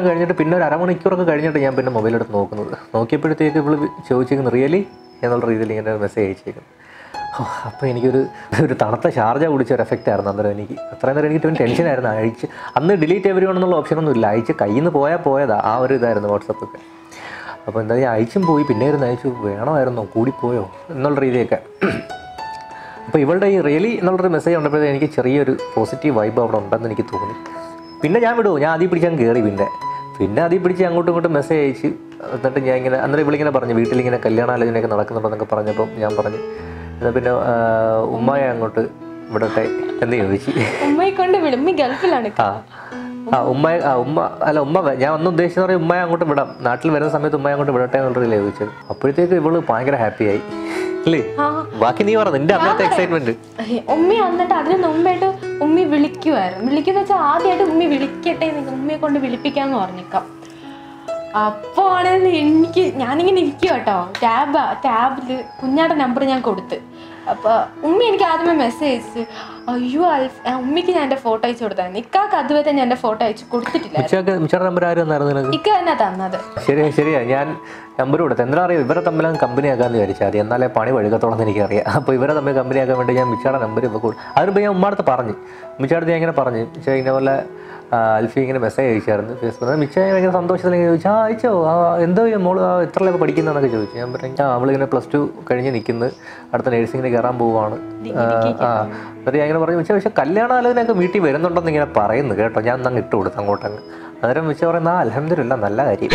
കഴിഞ്ഞിട്ട് പിന്നെ ഒരു അരമണിക്കൂറൊക്കെ കഴിഞ്ഞിട്ട് ഞാൻ പിന്നെ മൊബൈൽ എടുത്ത് നോക്കുന്നത് നോക്കിയപ്പോഴത്തേക്ക് ഇവള് ചോദിച്ചിരിക്കുന്നു റിയലി എന്നുള്ള രീതിയിൽ ഇങ്ങനെ മെസ്സേജ് അയച്ചേക്കുന്നു അപ്പോൾ എനിക്കൊരു ഒരു തണുത്ത ഷാർജ കുടിച്ച ഒരു എഫക്റ്റ് ആയിരുന്നു അന്നേരം എനിക്ക് അത്രയും നേരം എനിക്ക് ടെൻഷനായിരുന്നു അയച്ച് അന്ന് ഡിലീറ്റ് എവരി എന്നുള്ള ഓപ്ഷനൊന്നും ഇല്ല അയച്ച് കയ്യിൽ നിന്ന് പോയാൽ പോയതാ ആ ഒരു ഇതായിരുന്നു വാട്സപ്പൊക്കെ അപ്പോൾ എന്താ ഞാൻ അയച്ചും പോയി പിന്നെ ഇരുന്ന് അയച്ചു വേണമായിരുന്നോ കൂടിപ്പോയോ എന്നുള്ള രീതിയൊക്കെ അപ്പോൾ ഇവളുടെ ഈ റിയലി എന്നുള്ളൊരു മെസ്സേജ് ഉണ്ടപ്പോഴേ എനിക്ക് ചെറിയൊരു പോസിറ്റീവ് വൈബ് അവിടെ ഉണ്ടെന്ന് എനിക്ക് തോന്നി പിന്നെ ഞാൻ വിടുമോ ഞാൻ അതിൽ പിടിച്ച് അങ്ങ് കയറി പിന്നെ പിന്നെ അതിൽ പിടിച്ച് അങ്ങോട്ടും ഇങ്ങോട്ടും മെസ്സേജ് അയച്ച് എന്നിട്ട് ഞാൻ ഇങ്ങനെ അന്നേരം ഇവളിങ്ങനെ പറഞ്ഞു വീട്ടിലിങ്ങനെ കല്യാണാലോചനയൊക്കെ നടക്കുന്നുണ്ടെന്നൊക്കെ പറഞ്ഞപ്പം ഞാൻ പറഞ്ഞു എന്നാൽ പിന്നെ ആ, ഉമ്മയെ അങ്ങോട്ട് വിടട്ടെ എന്ന് ചോദിച്ചു ഉമ്മയെ കൊണ്ട് വിടും ഉമ്മി ഗൾഫിലാണ് ആ ആ ഉമ്മ ആ ഉമ്മ അല്ല ഉമ്മ വേ- ഞാൻ ഒന്ന് ഉദ്ദേശിച്ചത് പറയും ഉമ്മയെ അങ്ങോട്ട് വിടാം നാട്ടിൽ വരുന്ന സമയത്ത് ഉമ്മയെ അങ്ങോട്ട് വിടട്ടെ എന്നുള്ളതിലേ ചോദിച്ചത് അപ്പോഴത്തേക്ക് ഇവള് ഭയങ്കര ഹാപ്പി ആയി അല്ലേ ആ ബാക്കി നീ പറ നിന്റെ അന്നത്തെ എക്സൈറ്റ്മെന്റ് ഏയ് ഉമ്മി വന്നിട്ട് അതിന് മുമ്പായിട്ട് ഉമ്മി വിളിക്കുമായിരുന്നു വിളിക്കുന്ന വെച്ചാൽ ആദ്യമായിട്ട് ഉമ്മി വിളിക്കട്ടെ എന്ന് ഉമ്മയെ കൊണ്ട് വിളിപ്പിക്കാന്ന് പറഞ്ഞേക്കാം അപ്പോ ആണെങ്കിൽ എനിക്ക് ഞാനിങ്ങനെ ഇരിക്കുക കേട്ടോ ടാബ് ടാബില് കുഞ്ഞാടെ നമ്പർ ഞാൻ കൊടുത്ത് അപ്പൊ ഉമ്മി എനിക്ക് ആദ്യമേ മെസ്സേജ് അയച്ച് അയ്യോ അൽഫ് ആ, ഉമ്മിക്ക് ഞാൻ എൻ്റെ ഫോട്ടോ അയച്ചു കൊടുത്തായിരുന്നു ഇക്കാക്ക് അതുവരെ ഞാൻ എൻ്റെ ഫോട്ടോ അയച്ചു കൊടുത്തിട്ടില്ല മിച്ചൊക്കെ മിച്ചയുടെ നമ്പർ ആരും തന്നായിരുന്നു നിനക്ക് ഇക്ക തന്നെ തന്നത് ശരിയാ ശരിയാ ഞാൻ നമ്പർ കൊടുത്തു എന്താ അറിയാം ഇവരെ തമ്മിലും കമ്പനി ആക്കാന്ന് വിചാരിച്ചാൽ മതി എന്നാലേ പണി വഴുകത്തോളം എന്ന് എനിക്കറിയാം അപ്പോൾ ഇവരെ തമ്മിൽ കമ്പനി ആക്കാൻ വേണ്ടി ഞാൻ മിച്ചയുടെ നമ്പർ ഇപ്പോൾ കൊടുത്തു അതിനുമ്പോൾ ഞാൻ ഉമ്മാടത്ത് പറഞ്ഞു മിച്ചയുടെ ഞാൻ ഇങ്ങനെ പറഞ്ഞു മിച്ച ഇങ്ങനെ പോലെ ആ, അൽഫി ഇങ്ങനെ മെസ്സേജ് അയച്ചായിരുന്നു ഫേസ്ബുക്കിൽ മിച്ച ഭയങ്കര സന്തോഷത്തിൽ ഇങ്ങനെ ചോദിച്ചു ആ അയച്ചോ ആ എന്തോ ഈ മോള് ആ എത്രയൊക്കെ പഠിക്കുന്നതെന്നൊക്കെ ചോദിച്ചു ഞാൻ പറഞ്ഞു ആ അവളിങ്ങനെ പ്ലസ് ടു കഴിഞ്ഞ് നിൽക്കുന്നു അടുത്ത നേഴ്സിങ്ങിന് കയറാൻ പോവുകയാണ് ആ, ആ എന്നിട്ട് ഞാൻ ഇങ്ങനെ പറഞ്ഞു മിച്ച പക്ഷേ കല്യാണാലോചനയൊക്കെ വീട്ടിൽ വരുന്നുണ്ടെന്ന് ഇങ്ങനെ പറയുന്നു കേട്ടോ ഞാൻ അന്നങ്ങ് ഇട്ട് കൊടുത്തു അങ്ങോട്ടങ്ങ് അന്നേരം മിച്ച പറയുന്ന ആ അലഹമില്ല നല്ല കാര്യം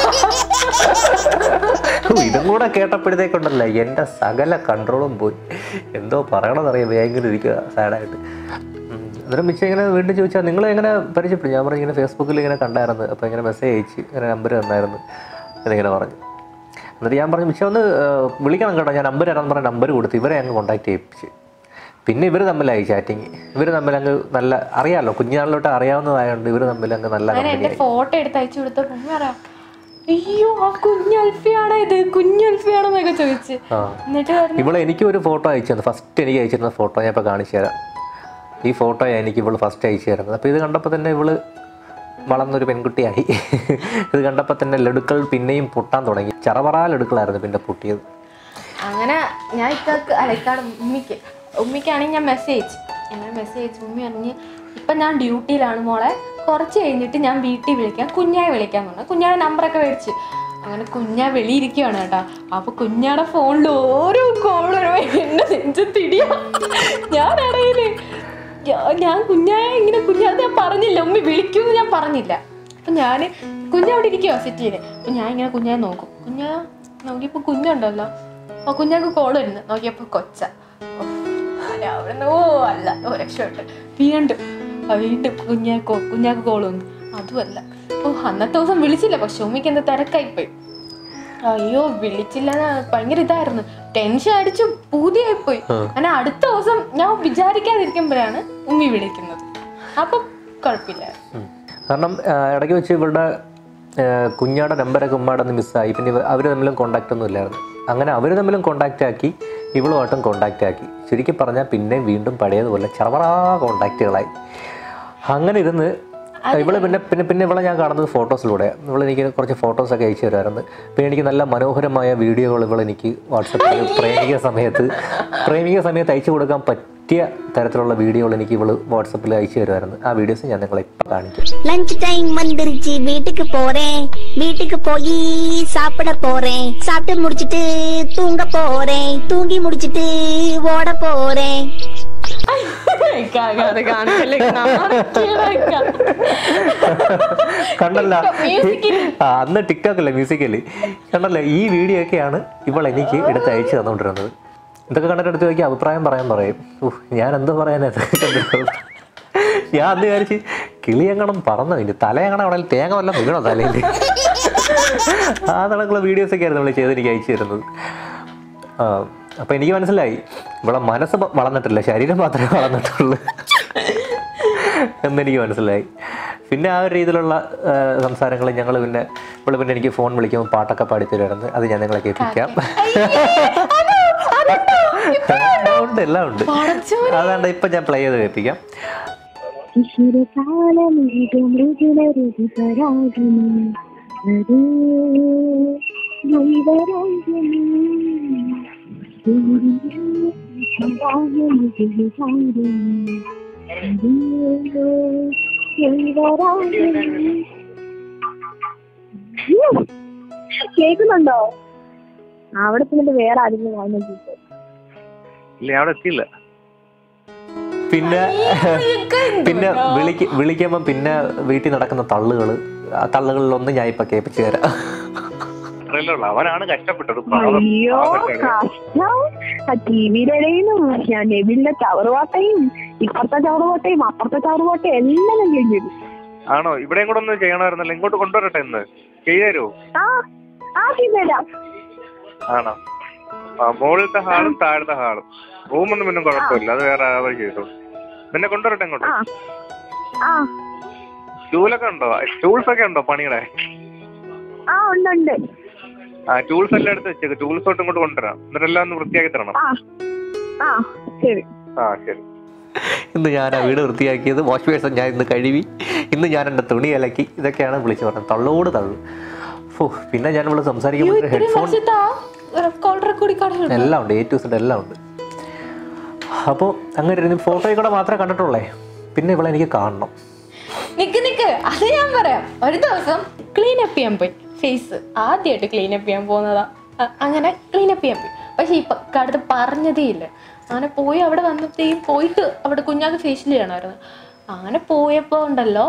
ഓ, ഇതും കൂടെ കേട്ടപ്പോഴത്തേക്കുണ്ടല്ലോ എൻ്റെ സകല കൺട്രോളും പോയി എന്തോ പറയണമെന്നറിയാം ഭയങ്കര ഇരിക്കുക സാഡായിട്ട് ഉം. അന്നേരം മിച്ച ഇങ്ങനെ വീണ്ടും ചോദിച്ചാൽ നിങ്ങൾ എങ്ങനെ പരിചയപ്പെട്ടു ഞാൻ പറഞ്ഞു ഇങ്ങനെ ഫേസ്ബുക്കിൽ ഇങ്ങനെ കണ്ടായിരുന്നു അപ്പോൾ ഇങ്ങനെ മെസ്സേജ് അയച്ച് ഇങ്ങനെ നമ്പർ തന്നായിരുന്നു എന്നിങ്ങനെ പറഞ്ഞു എന്നിട്ട് ഞാൻ പറഞ്ഞു മിച്ച ഒന്ന് ആ, വിളിക്കണം കേട്ടോ ഞാൻ നമ്പർ തരാമെന്ന് പറഞ്ഞ നമ്പർ കൊടുത്ത് ഇവരെ അങ്ങ് കോൺടാക്ട് ചെയ്യിപ്പിച്ച് പിന്നെ ഇവർ തമ്മിലായി ചാറ്റിങ് ഇവർ തമ്മിൽ അങ്ങ് നല്ല അറിയാമല്ലോ കുഞ്ഞുനാളിലോട്ട് അറിയാവുന്നതായതുകൊണ്ട് ഇവർ തമ്മിൽ അങ്ങ് നല്ല അങ്ങനെ എന്റെ കമ്പനിയായി ഫോട്ടോ എടുത്ത് അയച്ചു കൊടുത്തപ്പോ ഉമ്മ പറയാം അയ്യോ ആ കുഞ്ഞൽഫിയാണോ ഇത് കുഞ്ഞൽഫിയാണോ എന്നൊക്കെ ചോദിച്ച് ആ എന്നിട്ട് പറഞ്ഞു ഇവളെ എനിക്ക് ഒരു ഫോട്ടോ അയച്ചു തന്നു ഫസ്റ്റ് എനിക്ക് അയച്ചിരുന്ന ഫോട്ടോ ഞാൻ ഇപ്പോൾ കാണിച്ചു തരാം ഈ ഫോട്ടോ എനിക്ക് ഇവള് ഫസ്റ്റ് അയച്ചു തരുന്നത് അപ്പോൾ ഇത് കണ്ടപ്പോൾ തന്നെ ഇവള് വളർന്നൊരു പെൺകുട്ടിയായി ഇത് കണ്ടപ്പോൾ തന്നെ ലഡുക്കൾ പിന്നെയും പൊട്ടാൻ തുടങ്ങി ചറപറാ ലഡുക്കളായിരുന്നു പിന്നെ പൊട്ടിയത് അങ്ങനെ ഞാൻ ഇക്കാക്ക് അല്ല ഇക്കാട് ഉമ്മിക്ക് ഉമ്മിക്കാണെങ്കിൽ ഞാൻ മെസ്സേജ് അങ്ങനെ മെസ്സേജ് ഉമ്മി പറഞ്ഞ് ഇപ്പം ഞാൻ ഡ്യൂട്ടിയിലാണ് മോളെ കുറച്ച് കഴിഞ്ഞിട്ട് ഞാൻ വീട്ടിൽ വിളിക്കാം കുഞ്ഞായെ വിളിക്കാൻ പറഞ്ഞു കുഞ്ഞാടെ നമ്പറൊക്കെ മേടിച്ച് അങ്ങനെ കുഞ്ഞാ വെളിയിരിക്കുകയാണ് കേട്ടോ അപ്പൊ കുഞ്ഞാടെ ഫോണിൽ ഓരോ കോൾ എന്നെ നെഞ്ചത്തിടിയ ഞാൻ ഇടയില് ഞാ- ഞാൻ കുഞ്ഞായ ഇങ്ങനെ കുഞ്ഞാ ഞാൻ പറഞ്ഞില്ല ഉമ്മി വിളിക്കുമെന്ന് ഞാൻ പറഞ്ഞില്ല അപ്പൊ ഞാൻ കുഞ്ഞവിടെ ഇരിക്കുവോ സിറ്റിയിൽ അപ്പൊ ഞാൻ ഇങ്ങനെ കുഞ്ഞായെ നോക്കും കുഞ്ഞാ നോക്കിയപ്പോ കുഞ്ഞുണ്ടല്ലോ അപ്പൊ കുഞ്ഞാക്ക് കോൾ വരുന്നു നോക്കിയപ്പോ കൊച്ച ഓ, ഞാൻ അവിടുന്ന് ഓ അല്ല ഓ രക്ഷപ്പെട്ട് വീണ്ടും ആ, വീണ്ടും കുഞ്ഞാക്കോ കുഞ്ഞാക്ക് കോൾ വന്നു അതുമല്ല ഓ അന്നത്തെ ദിവസം വിളിച്ചില്ല പക്ഷെ ഉമ്മിക്ക് എന്താ തിരക്കായിപ്പോയി അയ്യോ വിളിച്ചില്ല ഭയങ്കര ഇതായിരുന്നു ടെൻഷൻ അടിച്ചു പൂതിയായിപ്പോയി അങ്ങനെ അടുത്ത ദിവസം ഞാൻ വിചാരിക്കാതിരിക്കുമ്പോഴാണ് ഉമ്മി വിളിക്കുന്നത് അപ്പൊ കുഴപ്പമില്ല ഉം. കാരണം ആ, ഇടയ്ക്ക് വെച്ച് ഇവളുടെ ആ, കുഞ്ഞാടെ നമ്പരൊക്കെ ഉമ്മാടെ ഒന്ന് മിസ്സായി പിന്നെ അവർ തമ്മിലും കോണ്ടാക്റ്റ് ഒന്നും ഇല്ലായിരുന്നു അങ്ങനെ അവർ തമ്മിലും കോണ്ടാക്റ്റ് ആക്കി ഇവളുമായിട്ടും കോണ്ടാക്റ്റ് ആക്കി ചുരുക്കി പറഞ്ഞാൽ പിന്നെ വീണ്ടും പഴയതുപോലെ ചെറവറാ കോണ്ടാക്റ്റുകളായി അങ്ങനെ ഇരുന്ന് ഇവള് പിന്നെ പിന്നെ പിന്നെ ഇവളെ ഞാൻ കാണുന്നത് ഫോട്ടോസിലൂടെ ഇവൾ എനിക്ക് കുറച്ച് ഫോട്ടോസൊക്കെ അയച്ചു തരുമായിരുന്നു പിന്നെ എനിക്ക് നല്ല മനോഹരമായ വീഡിയോകൾ ഇവൾ എനിക്ക് വാട്സപ്പിൽ പ്രേമിക സമയത്ത് പ്രേമിക സമയത്ത് അയച്ചു കൊടുക്കാൻ പറ്റിയ തരത്തിലുള്ള വീഡിയോകൾ എനിക്ക് ഇവള് വാട്സപ്പിൽ അയച്ചു തരുമായിരുന്നു ആ വീഡിയോസ് ഞാൻ നിങ്ങളെ ഇപ്പം കാണിക്കും லஞ்ச் டைம் வந்துருச்சு வீட்டுக்கு போறேன் வீட்டுக்கு போய் சாப்பிட போறேன் சாப்பிட்டு முடிச்சிட்டு தூங்க போறேன் தூங்கி முடிச்சிட்டு ஓட போறேன் അത് കാണിക്കല്ലേ കണ്ടല്ല Musical. ആ അന്ന് ടിക്ടോക്ക് അല്ലേ മ്യൂസിക്കല് കണ്ടല്ലേ ഈ വീഡിയോ ഒക്കെയാണ് ഇവൾ എനിക്ക് എടുത്ത് അയച്ചു തന്നുകൊണ്ടിരുന്നത് ഇതൊക്കെ കണ്ടിട്ട് എടുത്ത് നോക്കി അഭിപ്രായം പറയാൻ പറയും ഉഫ്, ഞാൻ എന്തോ പറയാനാ ഇതൊക്കെ കണ്ടിട്ട്? ഞാൻ അന്ന് വിചാരിച്ച് കിളിയങ്ങണം പറന്നു ഇനി തലയങ്ങണം അവിടെ തേങ്ങ വല്ല വീണോ തലയിൽ ആ നടക്കുള്ള വീഡിയോസ് ഒക്കെ ആയിരുന്നു നമ്മൾ ചെയ്ത് എനിക്ക് അയച്ചു തരുന്നത് ആ അപ്പൊ എനിക്ക് മനസ്സിലായി ഇവിടെ മനസ്സ് വ- വളർന്നിട്ടില്ല ശരീരം മാത്രമേ വളർന്നിട്ടുള്ളൂ എന്നെനിക്ക് മനസ്സിലായി പിന്നെ ആ ഒരു രീതിയിലുള്ള സംസാരങ്ങൾ ഞങ്ങൾ പിന്നെ ഇവിടെ പിന്നെ എനിക്ക് ഫോൺ വിളിക്കുമ്പോൾ പാട്ടൊക്കെ പാടിത്തരുമായിരുന്നു അത് ഞാൻ നിങ്ങളെ കേൾപ്പിക്കാം ഉണ്ട് എല്ലാം ഉണ്ട് അതാണ്ട് ഇപ്പം ഞാൻ പ്ലേ ചെയ്ത് കേൾപ്പിക്കാം ശിശിരകാലമൃഗമൃഗുലരുതിപരാഗമേ അതേ ദൈവരാജമേ കേൾക്കുന്നുണ്ടോ അവിടെ ചെന്നിട്ട് വേറെ ആരെങ്കിലും വാങ്ങുന്നു ഇല്ല അവിടെ എത്തിയില്ല പിന്നെ പിന്നെ വിളിക്ക് വിളിക്കുമ്പോൾ പിന്നെ വീട്ടിൽ നടക്കുന്ന തള്ളുകൾ ആ തള്ളുകളിലൊന്നും ഞാൻ ഇപ്പൊ കേൾപ്പിച്ചു തരാം അത്രയല്ലേ ഉള്ളൂ അവനാണ് കഷ്ടപ്പെട്ടത് പാവം. അയ്യോ പാവപ്പെട്ടവൻ. കഷ്ടം ആ ടിവിയുടെ ഇടയിലും ഞാൻ നെബിലിന്റെ ചവറുപാട്ടയും ഇപ്പുറത്തെ ചവറുപാട്ടയും അപ്പുറത്തെ ചവറുപാട്ടയും എല്ലാം ഞാൻ കേൾക്കും ആണോ ഇവിടെയും കൂടെ ഒന്ന് ചെയ്യണമായിരുന്നല്ലോ ഇങ്ങോട്ട് കൊണ്ടുവരട്ടെ ഇന്ന് ചെയ്തു ആ ആ ചെയ്തുതരാം ആണോ ആ മുകളിലത്തെ ഹാളും താഴത്തെ ഹാളും റൂമൊന്നും പിന്നെ കുഴപ്പമില്ല അത് വേറെ അവർ ചെയ്തു പിന്നെ കൊണ്ടുവരട്ടെ ഇങ്ങോട്ട് ആ ആ ടൂലൊക്കെ ഉണ്ടോ ടൂൾസ് ഒക്കെ ഉണ്ടോ പണിയുടെ ആ ഉണ്ട് ഉണ്ട് ആ ടൂൾസ് എല്ലാം എടുത്ത് വെച്ചേക്ക് ടൂൾസ് തൊട്ട് ഇങ്ങോട്ട് കൊണ്ടുവരാം എന്നിട്ടെല്ലാം ഒന്ന് വൃത്തിയാക്കി തരണം ആ ആ ശരി ആ ശരി ഇന്ന് ഞാൻ ആ വീട് വൃത്തിയാക്കിയത് വാഷ് ബേഴ്സൺ ഞാൻ ഇന്ന് കഴുകി ഇന്ന് ഞാൻ എൻ്റെ തുണി അലക്കി ഇതൊക്കെയാണ് വിളിച്ചു പറഞ്ഞത് തള്ളോട് തള്ളു ഫോ പിന്നെ ഞാൻ ഇവിടെ സംസാരിക്കുമ്പോൾ ഹെഡ്ഫോൺ കോൾ റെക്കോർഡിൽ കാണുന്നുണ്ട് എല്ലാം ഉണ്ട് എ ടു സെഡ് എല്ലാം ഉണ്ട് അപ്പോൾ അങ്ങനെ ഇരുന്ന് ഫോട്ടോയിൽ കൂടെ മാത്രമേ കണ്ടിട്ടുള്ളേ പിന്നെ ഇവിടെ എനിക്ക് കാണണം നിക്ക് നിക്ക് അത് ഞാൻ പറയാം ഒരു ദിവസം ക്ലീൻ അപ്പ് ചെയ്യാൻ പോയി ഫേസ് ആദ്യമായിട്ട് ക്ലീൻ അപ്പ് ചെയ്യാൻ പോകുന്നതാ അ- അങ്ങനെ ക്ലീൻ അപ്പ് ചെയ്യാൻ പോയി പക്ഷെ ഇപ്പൊ അടുത്ത് പറഞ്ഞതേ ഇല്ല അങ്ങനെ പോയി അവിടെ വന്നപ്പോഴത്തേക്കും പോയിട്ട് അവിടെ കുഞ്ഞാക്ക് ഫേഷ്യൽ ചെയ്യണമായിരുന്നു അങ്ങനെ പോയപ്പോ ഉണ്ടല്ലോ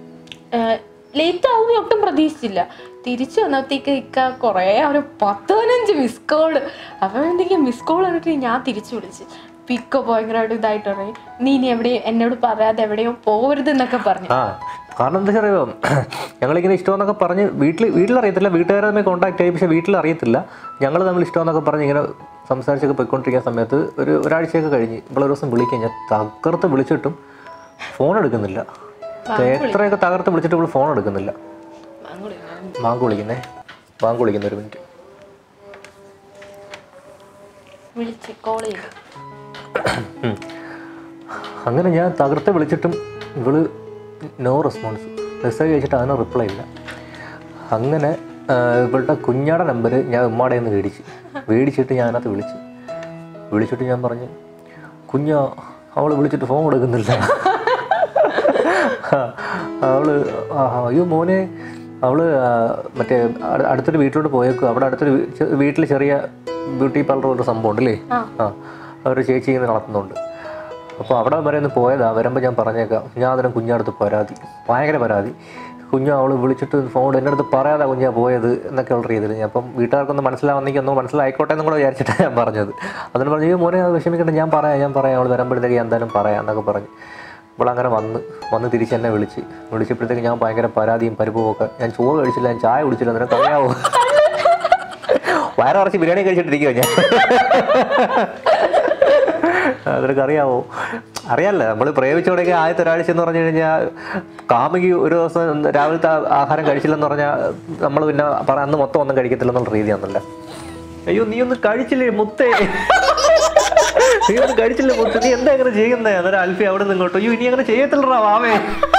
ലേറ്റ് ആവുമെന്ന് ഒട്ടും പ്രതീക്ഷിച്ചില്ല തിരിച്ചു വന്നപ്പോഴത്തേക്ക് ഇക്ക കുറേ ഒരു പത്ത് പതിനഞ്ച് മിസ് കോള് അപ്പോഴത്തേക്കും മിസ് കോൾ കണ്ടിട്ട് ഞാൻ തിരിച്ചു വിളിച്ച് പിക്കോ ഭയങ്കരമായിട്ട് ഇതായിട്ട് പറയും നീ ഇനി എവിടെയും എന്നോട് പറയാതെ എവിടെയോ പോകരുത് എന്നൊക്കെ പറഞ്ഞു ആ കാരണം എന്താ വെച്ചാൽ അറിയോ ഞങ്ങളിങ്ങനെ ഇഷ്ടമെന്നൊക്കെ പറഞ്ഞ് വീട്ടിൽ വീട്ടിലറിയത്തില്ല വീട്ടുകാരെ തമ്മിൽ കോൺടാക്ട് ചെയ്യും പക്ഷേ വീട്ടിൽ അറിയത്തില്ല ഞങ്ങൾ തമ്മിൽ ഇഷ്ടമെന്നൊക്കെ പറഞ്ഞ് ഇങ്ങനെ സംസാരിച്ചൊക്കെ പോയിക്കൊണ്ടിരിക്കുന്ന സമയത്ത് ഒരു ഒരാഴ്ചയൊക്കെ കഴിഞ്ഞ് ഇവിടെ ഒരു ദിവസം വിളിക്കാൻ ഞാൻ തകർത്ത് വിളിച്ചിട്ടും ഫോൺ എടുക്കുന്നില്ല എത്രയൊക്കെ തകർത്ത് വിളിച്ചിട്ട് ഇവിടെ ഫോൺ എടുക്കുന്നില്ല ബാങ്ക് വിളിക്കുന്നേ ബാങ്ക് വിളിക്കുന്ന ഒരു മിനിറ്റ് വിളിച്ച് കോൾ ചെയ്തു ഉം. അങ്ങനെ ഞാൻ തകർത്ത് വിളിച്ചിട്ടും ഇവള് നോ റെസ്പോൺസ് മെസ്സേജ് അയച്ചിട്ട് അതിന് റിപ്ലൈ ഇല്ല അങ്ങനെ ആ, ഇവളുടെ കുഞ്ഞാടെ നമ്പർ ഞാൻ ഉമ്മാടെ നിന്ന് മേടിച്ച് മേടിച്ചിട്ട് ഞാൻ അതിനകത്ത് വിളിച്ചു വിളിച്ചിട്ട് ഞാൻ പറഞ്ഞു കുഞ്ഞ അവൾ വിളിച്ചിട്ട് ഫോൺ കൊടുക്കുന്നില്ല അവള് ആ, അയ്യോ മോനെ അവള് ആ, മറ്റേ അട- അടുത്തൊരു വീട്ടിലോട്ട് പോയേക്കും അവിടെ അടുത്തൊരു വീട്ടിൽ ചെറിയ ബ്യൂട്ടി പാർലർ ഒരു സംഭവം ഉണ്ട് അല്ലേ ആ ഒരു ചേച്ചി ഇങ്ങനെ നടത്തുന്നുണ്ട് അപ്പോൾ അവിടെ വരെ ഒന്ന് പോയതാ വരുമ്പോൾ ഞാൻ പറഞ്ഞേക്കാം ഞാൻ അതിന് കുഞ്ഞടുത്ത് പരാതി ഭയങ്കര പരാതി കുഞ്ഞു അവൾ വിളിച്ചിട്ട് ഫോൺ എൻ്റെ അടുത്ത് പറയാതാ കുഞ്ഞാ പോയത് എന്നൊക്കെ ഉള്ള രീതിയിൽ ഞാൻ അപ്പം വീട്ടുകാർക്കൊന്ന് മനസ്സിലാവുന്നെങ്കിൽ ഒന്ന് മനസ്സിലായിക്കോട്ടെ എന്നും കൂടെ വിചാരിച്ചിട്ടാണ് ഞാൻ പറഞ്ഞത് അതിന് പറഞ്ഞു "അയ്യോ മോനെ അത് വിഷമിക്കട്ടെ ഞാൻ പറയാം ഞാൻ പറയാം അവൾ വരുമ്പോഴത്തേക്ക് ഞാൻ എന്തായാലും പറയാം എന്നൊക്കെ പറഞ്ഞ് ഇപ്പോൾ അങ്ങനെ വന്ന് വന്ന് തിരിച്ച് എന്നെ വിളിച്ച് വിളിച്ചപ്പോഴത്തേക്ക് ഞാൻ ഭയങ്കര പരാതിയും പരിപ്പും ഒക്കെ ഞാൻ ചോറ് കഴിച്ചില്ല ഞാൻ ചായ കുടിച്ചില്ല നിനക്ക് അറിയാവോ വയറിറച്ചി ബിരിയാണി കഴിച്ചിട്ടിരിക്കുമോ ഞാൻ അതിനൊക്കെ അറിയാവോ അറിയാമല്ലോ നമ്മൾ പ്രേമിച്ചോടെയൊക്കെ ആദ്യത്തെ ഒരാഴ്ച എന്ന് പറഞ്ഞു കഴിഞ്ഞാൽ കാമുകി ഒരു ദിവസം രാവിലത്തെ ആ- ആഹാരം കഴിച്ചില്ലെന്ന് പറഞ്ഞാൽ നമ്മൾ പിന്നെ പറ അന്ന് മൊത്തം ഒന്നും കഴിക്കത്തില്ലെന്നുള്ള രീതിയാണല്ല അയ്യോ നീ ഒന്നും കഴിച്ചില്ലേ മുത്തേ നീ ഒന്നും കഴിച്ചില്ലേ മുത്ത് നീ എന്താ അങ്ങനെ ചെയ്യുന്നേ അന്നേരം അൽഫി അവിടെ നിന്ന് ഇങ്ങോട്ട് അയ്യോ ഇനി അങ്ങനെ ചെയ്യത്തില്ലടാ വാവേ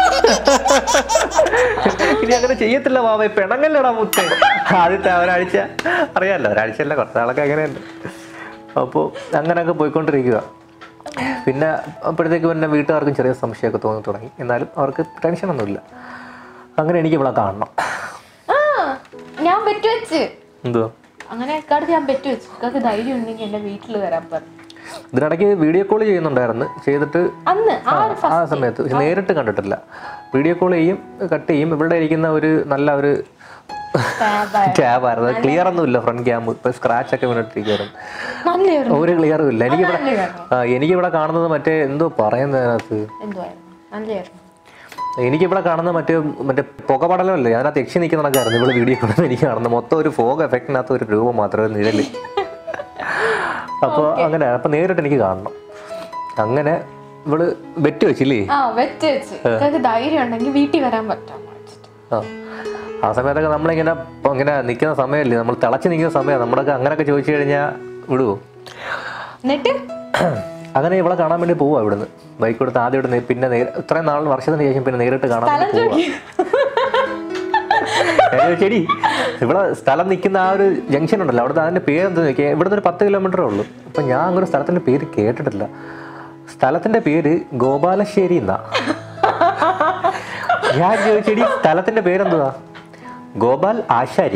ഇനി അങ്ങനെ ചെയ്യത്തില്ല വാവേ പിണങ്ങല്ലടാ മുത്തേ ആദ്യത്തെ ആ ഒരാഴ്ച അറിയാമല്ലോ ഒരാഴ്ച അല്ല കുറച്ച് നാളൊക്കെ അങ്ങനെയുണ്ട് അപ്പോൾ അങ്ങനെയൊക്കെ പോയിക്കൊണ്ടിരിക്കുക പിന്നെ അപ്പോഴത്തേക്ക് പിന്നെ വീട്ടുകാർക്കും ചെറിയ സംശയമൊക്കെ തോന്നി തുടങ്ങി എന്നാലും അവർക്ക് ടെൻഷനൊന്നുമില്ല അങ്ങനെ എനിക്ക് ഇവിടെ കാണണം ആ ഞാൻ ബെറ്റ് വെച്ച് എന്തുവാ അങ്ങനെ എക്കാടത്ത് ഞാൻ ബെറ്റ് വെച്ചു ഇക്കാക്ക് ധൈര്യം ഉണ്ടെങ്കിൽ എന്റെ വീട്ടിൽ വരാൻ പറഞ്ഞു ഇതിനിടയ്ക്ക് വീഡിയോ കോൾ ചെയ്യുന്നുണ്ടായിരുന്നു ചെയ്തിട്ട് അന്ന് ആ ആ, ഒരു ആ സമയത്ത് പക്ഷെ നേരിട്ട് കണ്ടിട്ടില്ല വീഡിയോ കോൾ ചെയ്യും കട്ട് ചെയ്യും ഇവിടെ ഇരിക്കുന്ന ഒരു നല്ല ഒരു ക്യാബായിരുന്നു ക്ലിയർ ഒന്നുമില്ല ഫ്രണ്ട് ക്യാമ്പ് ഇപ്പൊ സ്ക്രാച്ച് ഒക്കെ വീണിട്ടിരിക്കുകയായിരുന്നു നല്ലായിരുന്നു ഒരു ക്ലിയറും ഇല്ല എനിക്കിവിടെ നല്ലതായിരുന്നു ആ, എനിക്കിവിടെ കാണുന്നത് മറ്റേ എന്തോ പറയുന്നതിനകത്ത് എന്തുവായിരുന്നു നല്ലായിരുന്നു എനിക്കിവിടെ കാണുന്ന മറ്റേ മറ്റേ പുകപടലമല്ലേ അതിനകത്ത് യക്ഷി നിൽക്കുന്ന കണക്കായിരുന്നു ഇവിടെ വീഡിയോ കാണുന്നത് എനിക്ക് കാണുന്നത് മൊത്തം ഒരു ഫോഗ് എഫക്റ്റിനകത്ത് ഒരു രൂപം മാത്രമേ നിഴല് അപ്പോൾ അങ്ങനെ അപ്പോൾ നേരിട്ട് എനിക്ക് കാണണം അങ്ങനെ ഇവള് ബെറ്റ് വെച്ചില്ലേ ആ വെച്ച് വെച്ച് ഇക്കാക്ക് ധൈര്യം ഉണ്ടെങ്കിൽ വീട്ടിൽ വരാൻ പറ്റാന്ന് വെച്ചിട്ട് ആ ആ സമയത്തൊക്കെ നമ്മളിങ്ങനെ ഇപ്പൊ ഇങ്ങനെ നിൽക്കുന്ന സമയമല്ലേ നമ്മൾ തിളച്ച് നിൽക്കുന്ന സമയം നമ്മളൊക്കെ അങ്ങനെയൊക്കെ ചോദിച്ചു കഴിഞ്ഞാൽ വിടുവോ എന്നിട്ട് അങ്ങനെ ഇവളെ കാണാൻ വേണ്ടി പോവാ ഇവിടുന്ന് ബൈക്ക് കൊടുത്ത് ആദ്യം ഇവിടെ നേ- പിന്നെ നേരെ ഇത്രയും നാൾ വർഷത്തിന് ശേഷം പിന്നെ നേരിട്ട് കാണാൻ സ്ഥലം വേണ്ടി പോവാ ചോദിക്കും ശരി ഇവിടെ സ്ഥലം നിൽക്കുന്ന ആ ഒരു ജംഗ്ഷൻ ഉണ്ടല്ലോ അവിടുത്തെ അതിന്റെ പേര് എന്താ നോക്കിയാൽ ഇവിടുന്ന് ഒരു പത്ത് കിലോമീറ്ററേ ഉള്ളൂ അപ്പൊ ഞാൻ അങ്ങനെ സ്ഥലത്തിന്റെ പേര് കേട്ടിട്ടില്ല സ്ഥലത്തിന്റെ പേര് ഗോപാലശ്ശേരി എന്നാ ഞാൻ ചോദിച്ചെടി സ്ഥലത്തിന്റെ പേരെന്തുവാ ഗോപാൽ ആശാരി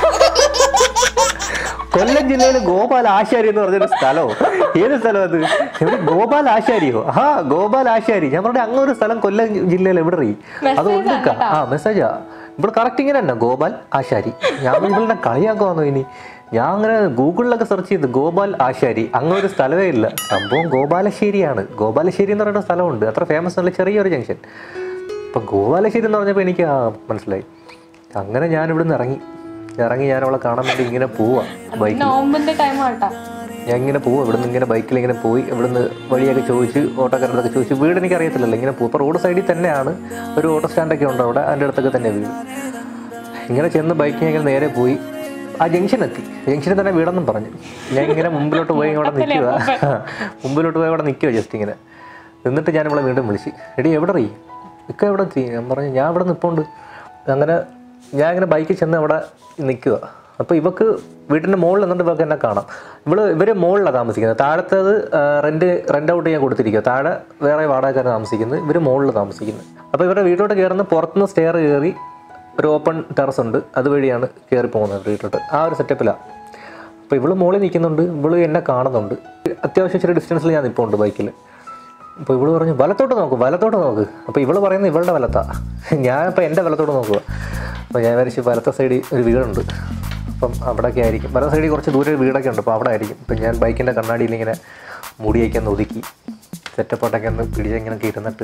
കൊല്ലം ജില്ലയിൽ ഗോപാൽ ആശാരി എന്ന് പറഞ്ഞൊരു സ്ഥലമോ ഏത് സ്ഥലം അത് എവിടെ ഗോപാൽ ആശാരിയോ ആ ഗോപാൽ ആശാരി ഞാൻ പറഞ്ഞ അങ്ങനെ ഒരു സ്ഥലം കൊല്ലം ജില്ലയിൽ എവിടെ റീ അത് Message ഉണ്ട് ആണ് ക- ആ മെസ്സേജാ ഇവിടെ കറക്റ്റ് ഇങ്ങനെ തന്നെ ഗോപാൽ ആശാരി ഞാൻ ഇവിടെ കളിയാക്കുവാന്നോ ഇനി ഞാൻ അങ്ങനെ ഗൂഗിളിലൊക്കെ സെർച്ച് ചെയ്ത് ഗോപാൽ ആശാരി അങ്ങനെ ഒരു സ്ഥലമേ ഇല്ല സംഭവം ഗോപാലശ്ശേരിയാണ് ഗോപാലശ്ശേരി എന്ന് പറയുന്ന സ്ഥലമുണ്ട് അത്ര ഫേമസ് അല്ല ചെറിയൊരു ജംഗ്ഷൻ ഇപ്പൊ ഗോപാലശ്ശേരി എന്ന് പറഞ്ഞപ്പോൾ എനിക്ക് ആ മനസ്സിലായി അങ്ങനെ ഞാൻ ഇവിടുന്ന് ഇറങ്ങി ഇറങ്ങി ഞാൻ അവളെ കാണാൻ വേണ്ടി ഇങ്ങനെ പോവാ ബൈക്കിൽ നോമ്പിന്റെ ടൈം ആട്ടാ ഞാൻ ഇങ്ങനെ പോവും ഇവിടുന്ന് ഇങ്ങനെ ബൈക്കിൽ ഇങ്ങനെ പോയി ഇവിടുന്ന് വഴിയൊക്കെ ചോദിച്ച് ഓട്ടോക്കാരനൊക്കെ ചോദിച്ച് വീട് എനിക്ക് അറിയത്തില്ലല്ലോ ഇങ്ങനെ പോകും ഇപ്പോൾ റോഡ് സൈഡിൽ തന്നെയാണ് ഒരു ഓട്ടോ സ്റ്റാൻഡൊക്കെ ഉണ്ട് അവിടെ അതിൻ്റെ അടുത്തൊക്കെ തന്നെ വീട് ഇങ്ങനെ ചെന്ന് ബൈക്കിൽ ഇങ്ങനെ നേരെ പോയി ആ ജംഗ്ഷൻ എത്തി ജംഗ്ഷനിൽ തന്നെ വീടെന്നും പറഞ്ഞു ഞാൻ ഇങ്ങനെ മുമ്പിലോട്ട് പോയി ഇവിടെ നിൽക്കുക മുമ്പിലോട്ട് പോയി അവിടെ നിൽക്കുക ജസ്റ്റ് ഇങ്ങനെ എന്നിട്ട് ഞാൻ ഇവിടെ വീണ്ടും വിളിച്ച് എടി എവിടെ റീ ഇക്ക എവിടെ എത്തി ഞാൻ പറഞ്ഞു ഞാൻ ഇവിടെ നിൽപ്പുണ്ട് അങ്ങനെ ഞാൻ ഇങ്ങനെ ബൈക്കിൽ ചെന്ന് അവിടെ നിൽക്കുക അപ്പോൾ ഇവക്ക് വീട്ടിൻ്റെ മുകളിൽ നിന്നിട്ട് ഇവർക്ക് എന്നെ കാണാം ഇവള് ഇവര് മുകളിലാണ് താമസിക്കുന്നത് താഴത്തേത് റെന്റ് റെന്റ് ഔട്ട് ചെയ്യാൻ കൊടുത്തിരിക്കുക താഴെ വേറെ വാടകക്കാർ താമസിക്കുന്നത് ഇവർ മുകളിൽ താമസിക്കുന്നത് അപ്പോൾ ഇവരുടെ വീട്ടിലോട്ട് കയറുന്ന പുറത്തുനിന്ന് സ്റ്റെയർ കയറി ഒരു ഓപ്പൺ ടെറസ് ഉണ്ട് അതുവഴിയാണ് കയറി പോകുന്നത് വീട്ടിലോട്ട് ആ ഒരു സെറ്റപ്പിലാണ് അപ്പോൾ ഇവള് മുകളിൽ നിൽക്കുന്നുണ്ട് ഇവള് എന്നെ കാണുന്നുണ്ട് അത്യാവശ്യം ഇച്ചിരി ഡിസ്റ്റൻസിൽ ഞാൻ നിൽപ്പുണ്ട് ബൈക്കിൽ അപ്പോൾ ഇവള് പറഞ്ഞു വലത്തോട്ട് നോക്ക് വലത്തോട്ട് നോക്ക് അപ്പോൾ ഇവള് പറയുന്നത് ഇവളുടെ വലത്താ ഞാൻ ഇപ്പോൾ എൻ്റെ വലത്തോട്ട് നോക്കുക അപ്പോൾ ഞാൻ വിചാരിച്ചു വലത്തെ സൈഡിൽ ഒരു വീടുണ്ട് അപ്പം അവിടെയൊക്കെ ആയിരിക്കും വലത്തെ സൈഡിൽ കുറച്ച് ദൂരെ ഒരു വീടൊക്കെ ഉണ്ട് അപ്പോൾ അവിടെ ആയിരിക്കും ഇപ്പം ഞാൻ ബൈക്കിൻ്റെ കണ്ണാടിയിൽ ഇങ്ങനെ മുടിയൊക്കെ ഒന്ന് ഒതുക്കി സെറ്റപ്പോട്ടൊക്കെ ഒന്ന് പിടിച്ചിങ്ങനെ ഇരുന്നിട്ട്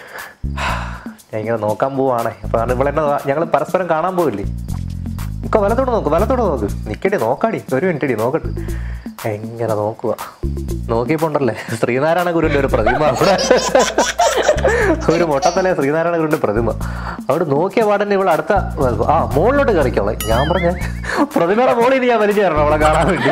ഞാൻ ഇങ്ങനെ നോക്കാൻ പോവാണേ അപ്പോൾ ആണ് ഇവളെന്നെ ഞങ്ങൾ പരസ്പരം കാണാൻ പോവില്ലേ ഒക്കെ വലത്തോട്ട് നോക്ക് വലത്തോട്ട് നോക്ക് നിക്കടി നോക്കാടി ഒരു മിനിറ്റടി നോക്കട്ടെ എങ്ങനെ നോക്കുക നോക്കിയപ്പോ ഉണ്ടല്ലേ ശ്രീനാരായണ ഗുരുവിന്റെ ഒരു പ്രതിമ അവിടെ ഒരു മൊട്ടത്തലെ ശ്രീനാരായണ ഗുരുവിന്റെ പ്രതിമ അവിടെ നോക്കിയ പാടന്നെ ഇവിടെ അടുത്ത ആ മുകളിലോട്ട് കളിക്കോളെ ഞാൻ പറഞ്ഞ പ്രതിമയുടെ മുകളിൽ ഇനി ഞാൻ വലിച്ചു തരണം അവളെ കാണാൻ വേണ്ടി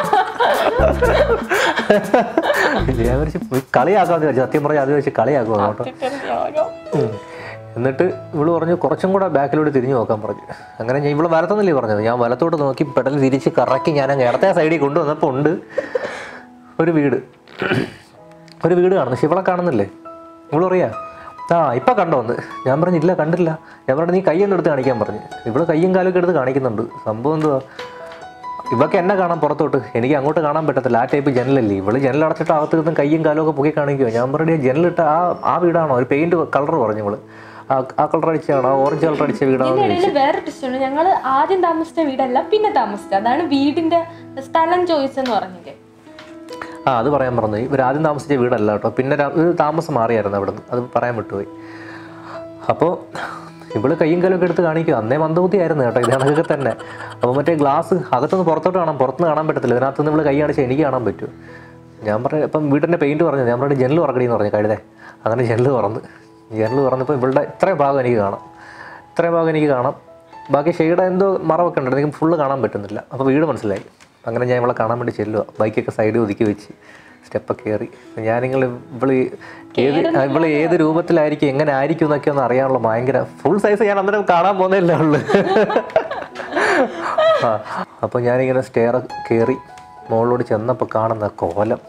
ഞാൻ വിചാരിച്ചു പോയി കളിയാക്കാന്ന് വിചാരിച്ചു സത്യം പറഞ്ഞാൽ അത് വെച്ച് കളിയാക്കുക കേട്ടോ ഉം. എന്നിട്ട് ഇവള് പറഞ്ഞു കുറച്ചും കൂടെ ബാക്കിലോട്ട് തിരിഞ്ഞു നോക്കാൻ പറഞ്ഞു അങ്ങനെ ഞാൻ ഇവള് വലത്തൊന്നല്ലേ പറഞ്ഞത് ഞാൻ വലത്തോട്ട് നോക്കി പെടൽ തിരിച്ച് കറക്കി ഞാൻ അങ്ങ് ഇടത്തെ സൈഡിൽ കൊണ്ടുവന്നപ്പോൾ ഉണ്ട് ഒരു വീട് ഒരു വീട് കാണുന്നു പക്ഷെ ഇവളെ കാണുന്നില്ലേ ഇവള് പറയാ ആ ഇപ്പം കണ്ടോ ഒന്ന് ഞാൻ പറഞ്ഞു ഇല്ല കണ്ടില്ല ഞാൻ പറഞ്ഞു നീ കൈയൊന്നും എടുത്ത് കാണിക്കാൻ പറഞ്ഞു ഇവള് കയ്യും കാലൊക്കെ എടുത്ത് കാണിക്കുന്നുണ്ട് സംഭവം എന്തുവാ ഇവക്ക് എന്നെ കാണാൻ പുറത്തോട്ട് എനിക്ക് അങ്ങോട്ട് കാണാൻ പറ്റത്തില്ല ആ ടൈപ്പ് ജനലല്ലേ ഇവള് ജനൽ അടച്ചിട്ട് അകത്ത് നിന്ന് കയ്യും കാലും ഒക്കെ പൊക്കി കാണിക്കുമോ ഞാൻ പറഞ്ഞു ജനലിട്ട് ആ ആ വീടാണോ ഒരു പെയിന്റ് കളർ പറഞ്ഞു ഇവള് ആ ആ കളർ അടിച്ചാണോ ആ ഓറഞ്ച് കളർ അടിച്ച വീടാണോ ഇതിന്റെ ഇടയിൽ വേറെ ടിസ്റ്റ് ഉണ്ട് ഞങ്ങൾ ആദ്യം താമസിച്ച വീടല്ല പിന്നെ താമസിച്ചത് അതാണ് വീടിന്റെ സ്ഥലം ചോദിച്ചെന്ന് പറഞ്ഞിട്ട് ആ അത് പറയാൻ പറഞ്ഞു ഇവർ ആദ്യം താമസിച്ച വീടല്ല കേട്ടോ പിന്നെ ര- ഒരു താമസം മാറിയായിരുന്നു അവിടെ നിന്ന് അത് പറയാൻ വിട്ടുപോയി അപ്പോൾ ഇവള് കയ്യും കാലൊക്കെ എടുത്ത് കാണിക്കും അന്നേ മന്ദബുദ്ധിയായിരുന്നു കേട്ടോ ഇത് കണക്കൊക്കെ തന്നെ അപ്പോൾ മറ്റേ ഗ്ലാസ് അകത്തുനിന്ന് പുറത്തോട്ട് കാണാം പുറത്തുനിന്ന് കാണാൻ പറ്റത്തില്ല ഇതിനകത്തുനിന്ന് ഇവള് കൈ കാണിച്ചാൽ എനിക്ക് കാണാൻ പറ്റും ഞാൻ പറഞ്ഞു ഇപ്പം വീടിൻ്റെ പെയിൻറ്റ് പറഞ്ഞു ഞാൻ പറഞ്ഞു ജനൽ തുറക്കടി എന്ന് പറഞ്ഞു കഴുതേ അങ്ങനെ ജനൽ തുറന്ന് ജനൽ തുറന്നപ്പോൾ ഇവളുടെ ഇത്രയും ഭാഗം എനിക്ക് കാണാം ഇത്രയും ഭാഗം എനിക്ക് കാണാം ബാക്കി ഷെയ്ഡ് എന്തോ മറവൊക്കെ ഉണ്ട് എനിക്ക് ഫുള്ള് കാണാൻ പറ്റുന്നില്ല അപ്പോൾ വീട് മനസ്സിലായി അങ്ങനെ ഞാൻ ഇവളെ കാണാൻ വേണ്ടി ചെല്ലുക ബൈക്കൊക്കെ സൈഡിൽ ഒതുക്കി വെച്ച് സ്റ്റെപ്പൊക്കെ കയറി ഞാനിങ്ങൾ ഇവള് ഏത് ഇവള് ഏത് രൂപത്തിലായിരിക്കും എങ്ങനെ ആയിരിക്കും എന്നൊക്കെ ഒന്ന് അറിയാനുള്ള ഭയങ്കര ഫുൾ സൈസ് ഞാൻ അന്നേരം കാണാൻ പോകുന്നില്ല ഉള്ളു ആ അപ്പോൾ ഞാനിങ്ങനെ സ്റ്റെയർ കയറി മുകളിലോട്ട് ചെന്നപ്പോൾ കാണുന്ന കോലം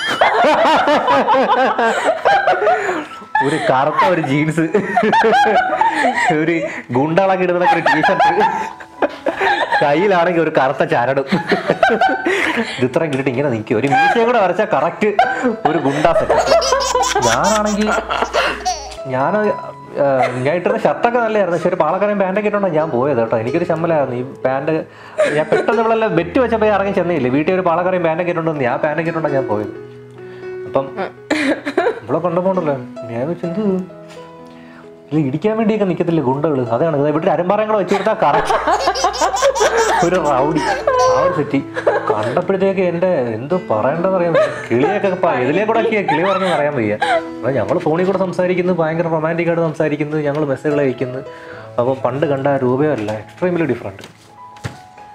ഒരു കറുത്ത ഒരു ജീൻസ് ഒരു ഗുണ്ടാളൊക്കെ ഇടുന്ന ഒരു ടീഷർട്ട് കയ്യിലാണെങ്കിൽ ഒരു കറുത്ത ചരടും ഇത് ഇത്രയും കിട്ടിട്ട് ഇങ്ങനെ നിൽക്കും ഒരു മീശയും കൂടെ വരച്ചാൽ കറക്റ്റ് ഒരു ഗുണ്ടാ സെറ്റ് ഞാനാണെങ്കിൽ ഞാൻ ഞാൻ ഇട്ടിരുന്ന ഷർട്ടൊക്കെ നല്ലതായിരുന്നു പക്ഷെ ഒരു പാളക്കാരൻ പാൻറ്റൊക്കെ ഇട്ടുണ്ടോ ഞാൻ പോയത് കേട്ടോ എനിക്കൊരു ചമ്മലായിരുന്നു ഈ പാൻറ് ഞാൻ പെട്ടെന്ന് ഇവളെല്ലാം ബെറ്റ് വെച്ചപ്പോൾ ഇറങ്ങി ചെന്നില്ലേ വീട്ടിൽ ഒരു പാളക്കാരൻ പാൻറ്റൊക്കെ ഇട്ടുണ്ടെന്ന് ഞാൻ പാൻറ്റൊക്കെ ഇട്ടുണ്ടോ ഞാൻ പോയത് അപ്പം ഇവിടെ കൊണ്ടുപോകണ്ടല്ലോ ഞാൻ വെച്ച് എന്ത് ഇത് ഇടിക്കാൻ വേണ്ടിയൊക്കെ നിൽക്കത്തില്ലേ ഗുണ്ടകള് അതാണ് ഇത് ഇവിടെ അരമ്പാറയും കൂടെ വെച്ച് കൊടുത്താൽ കറക്റ്റ് ഒരു റൗഡി ആ ഒരു സെറ്റി കണ്ടപ്പോഴത്തേക്ക് എൻ്റെ എന്തോ പറയണ്ടെന്ന് അറിയാൻ വയ്യ. കിളിയൊക്കെ പ- ഇതിലേ കൂടെ ഒക്കെ കിളി പറഞ്ഞെന്ന് അറിയാൻ വയ്യ അപ്പോൾ ഞങ്ങൾ ഫോണിൽ കൂടെ സംസാരിക്കുന്നു ഭയങ്കര റൊമാൻറ്റിക് ആയിട്ട് സംസാരിക്കുന്നു ഞങ്ങൾ മെസ്സേജുകൾ അയക്കുന്നു അപ്പോൾ പണ്ട് കണ്ട ആ രൂപയോ അല്ല എക്സ്ട്രീംലി ഡിഫറെൻറ്റ്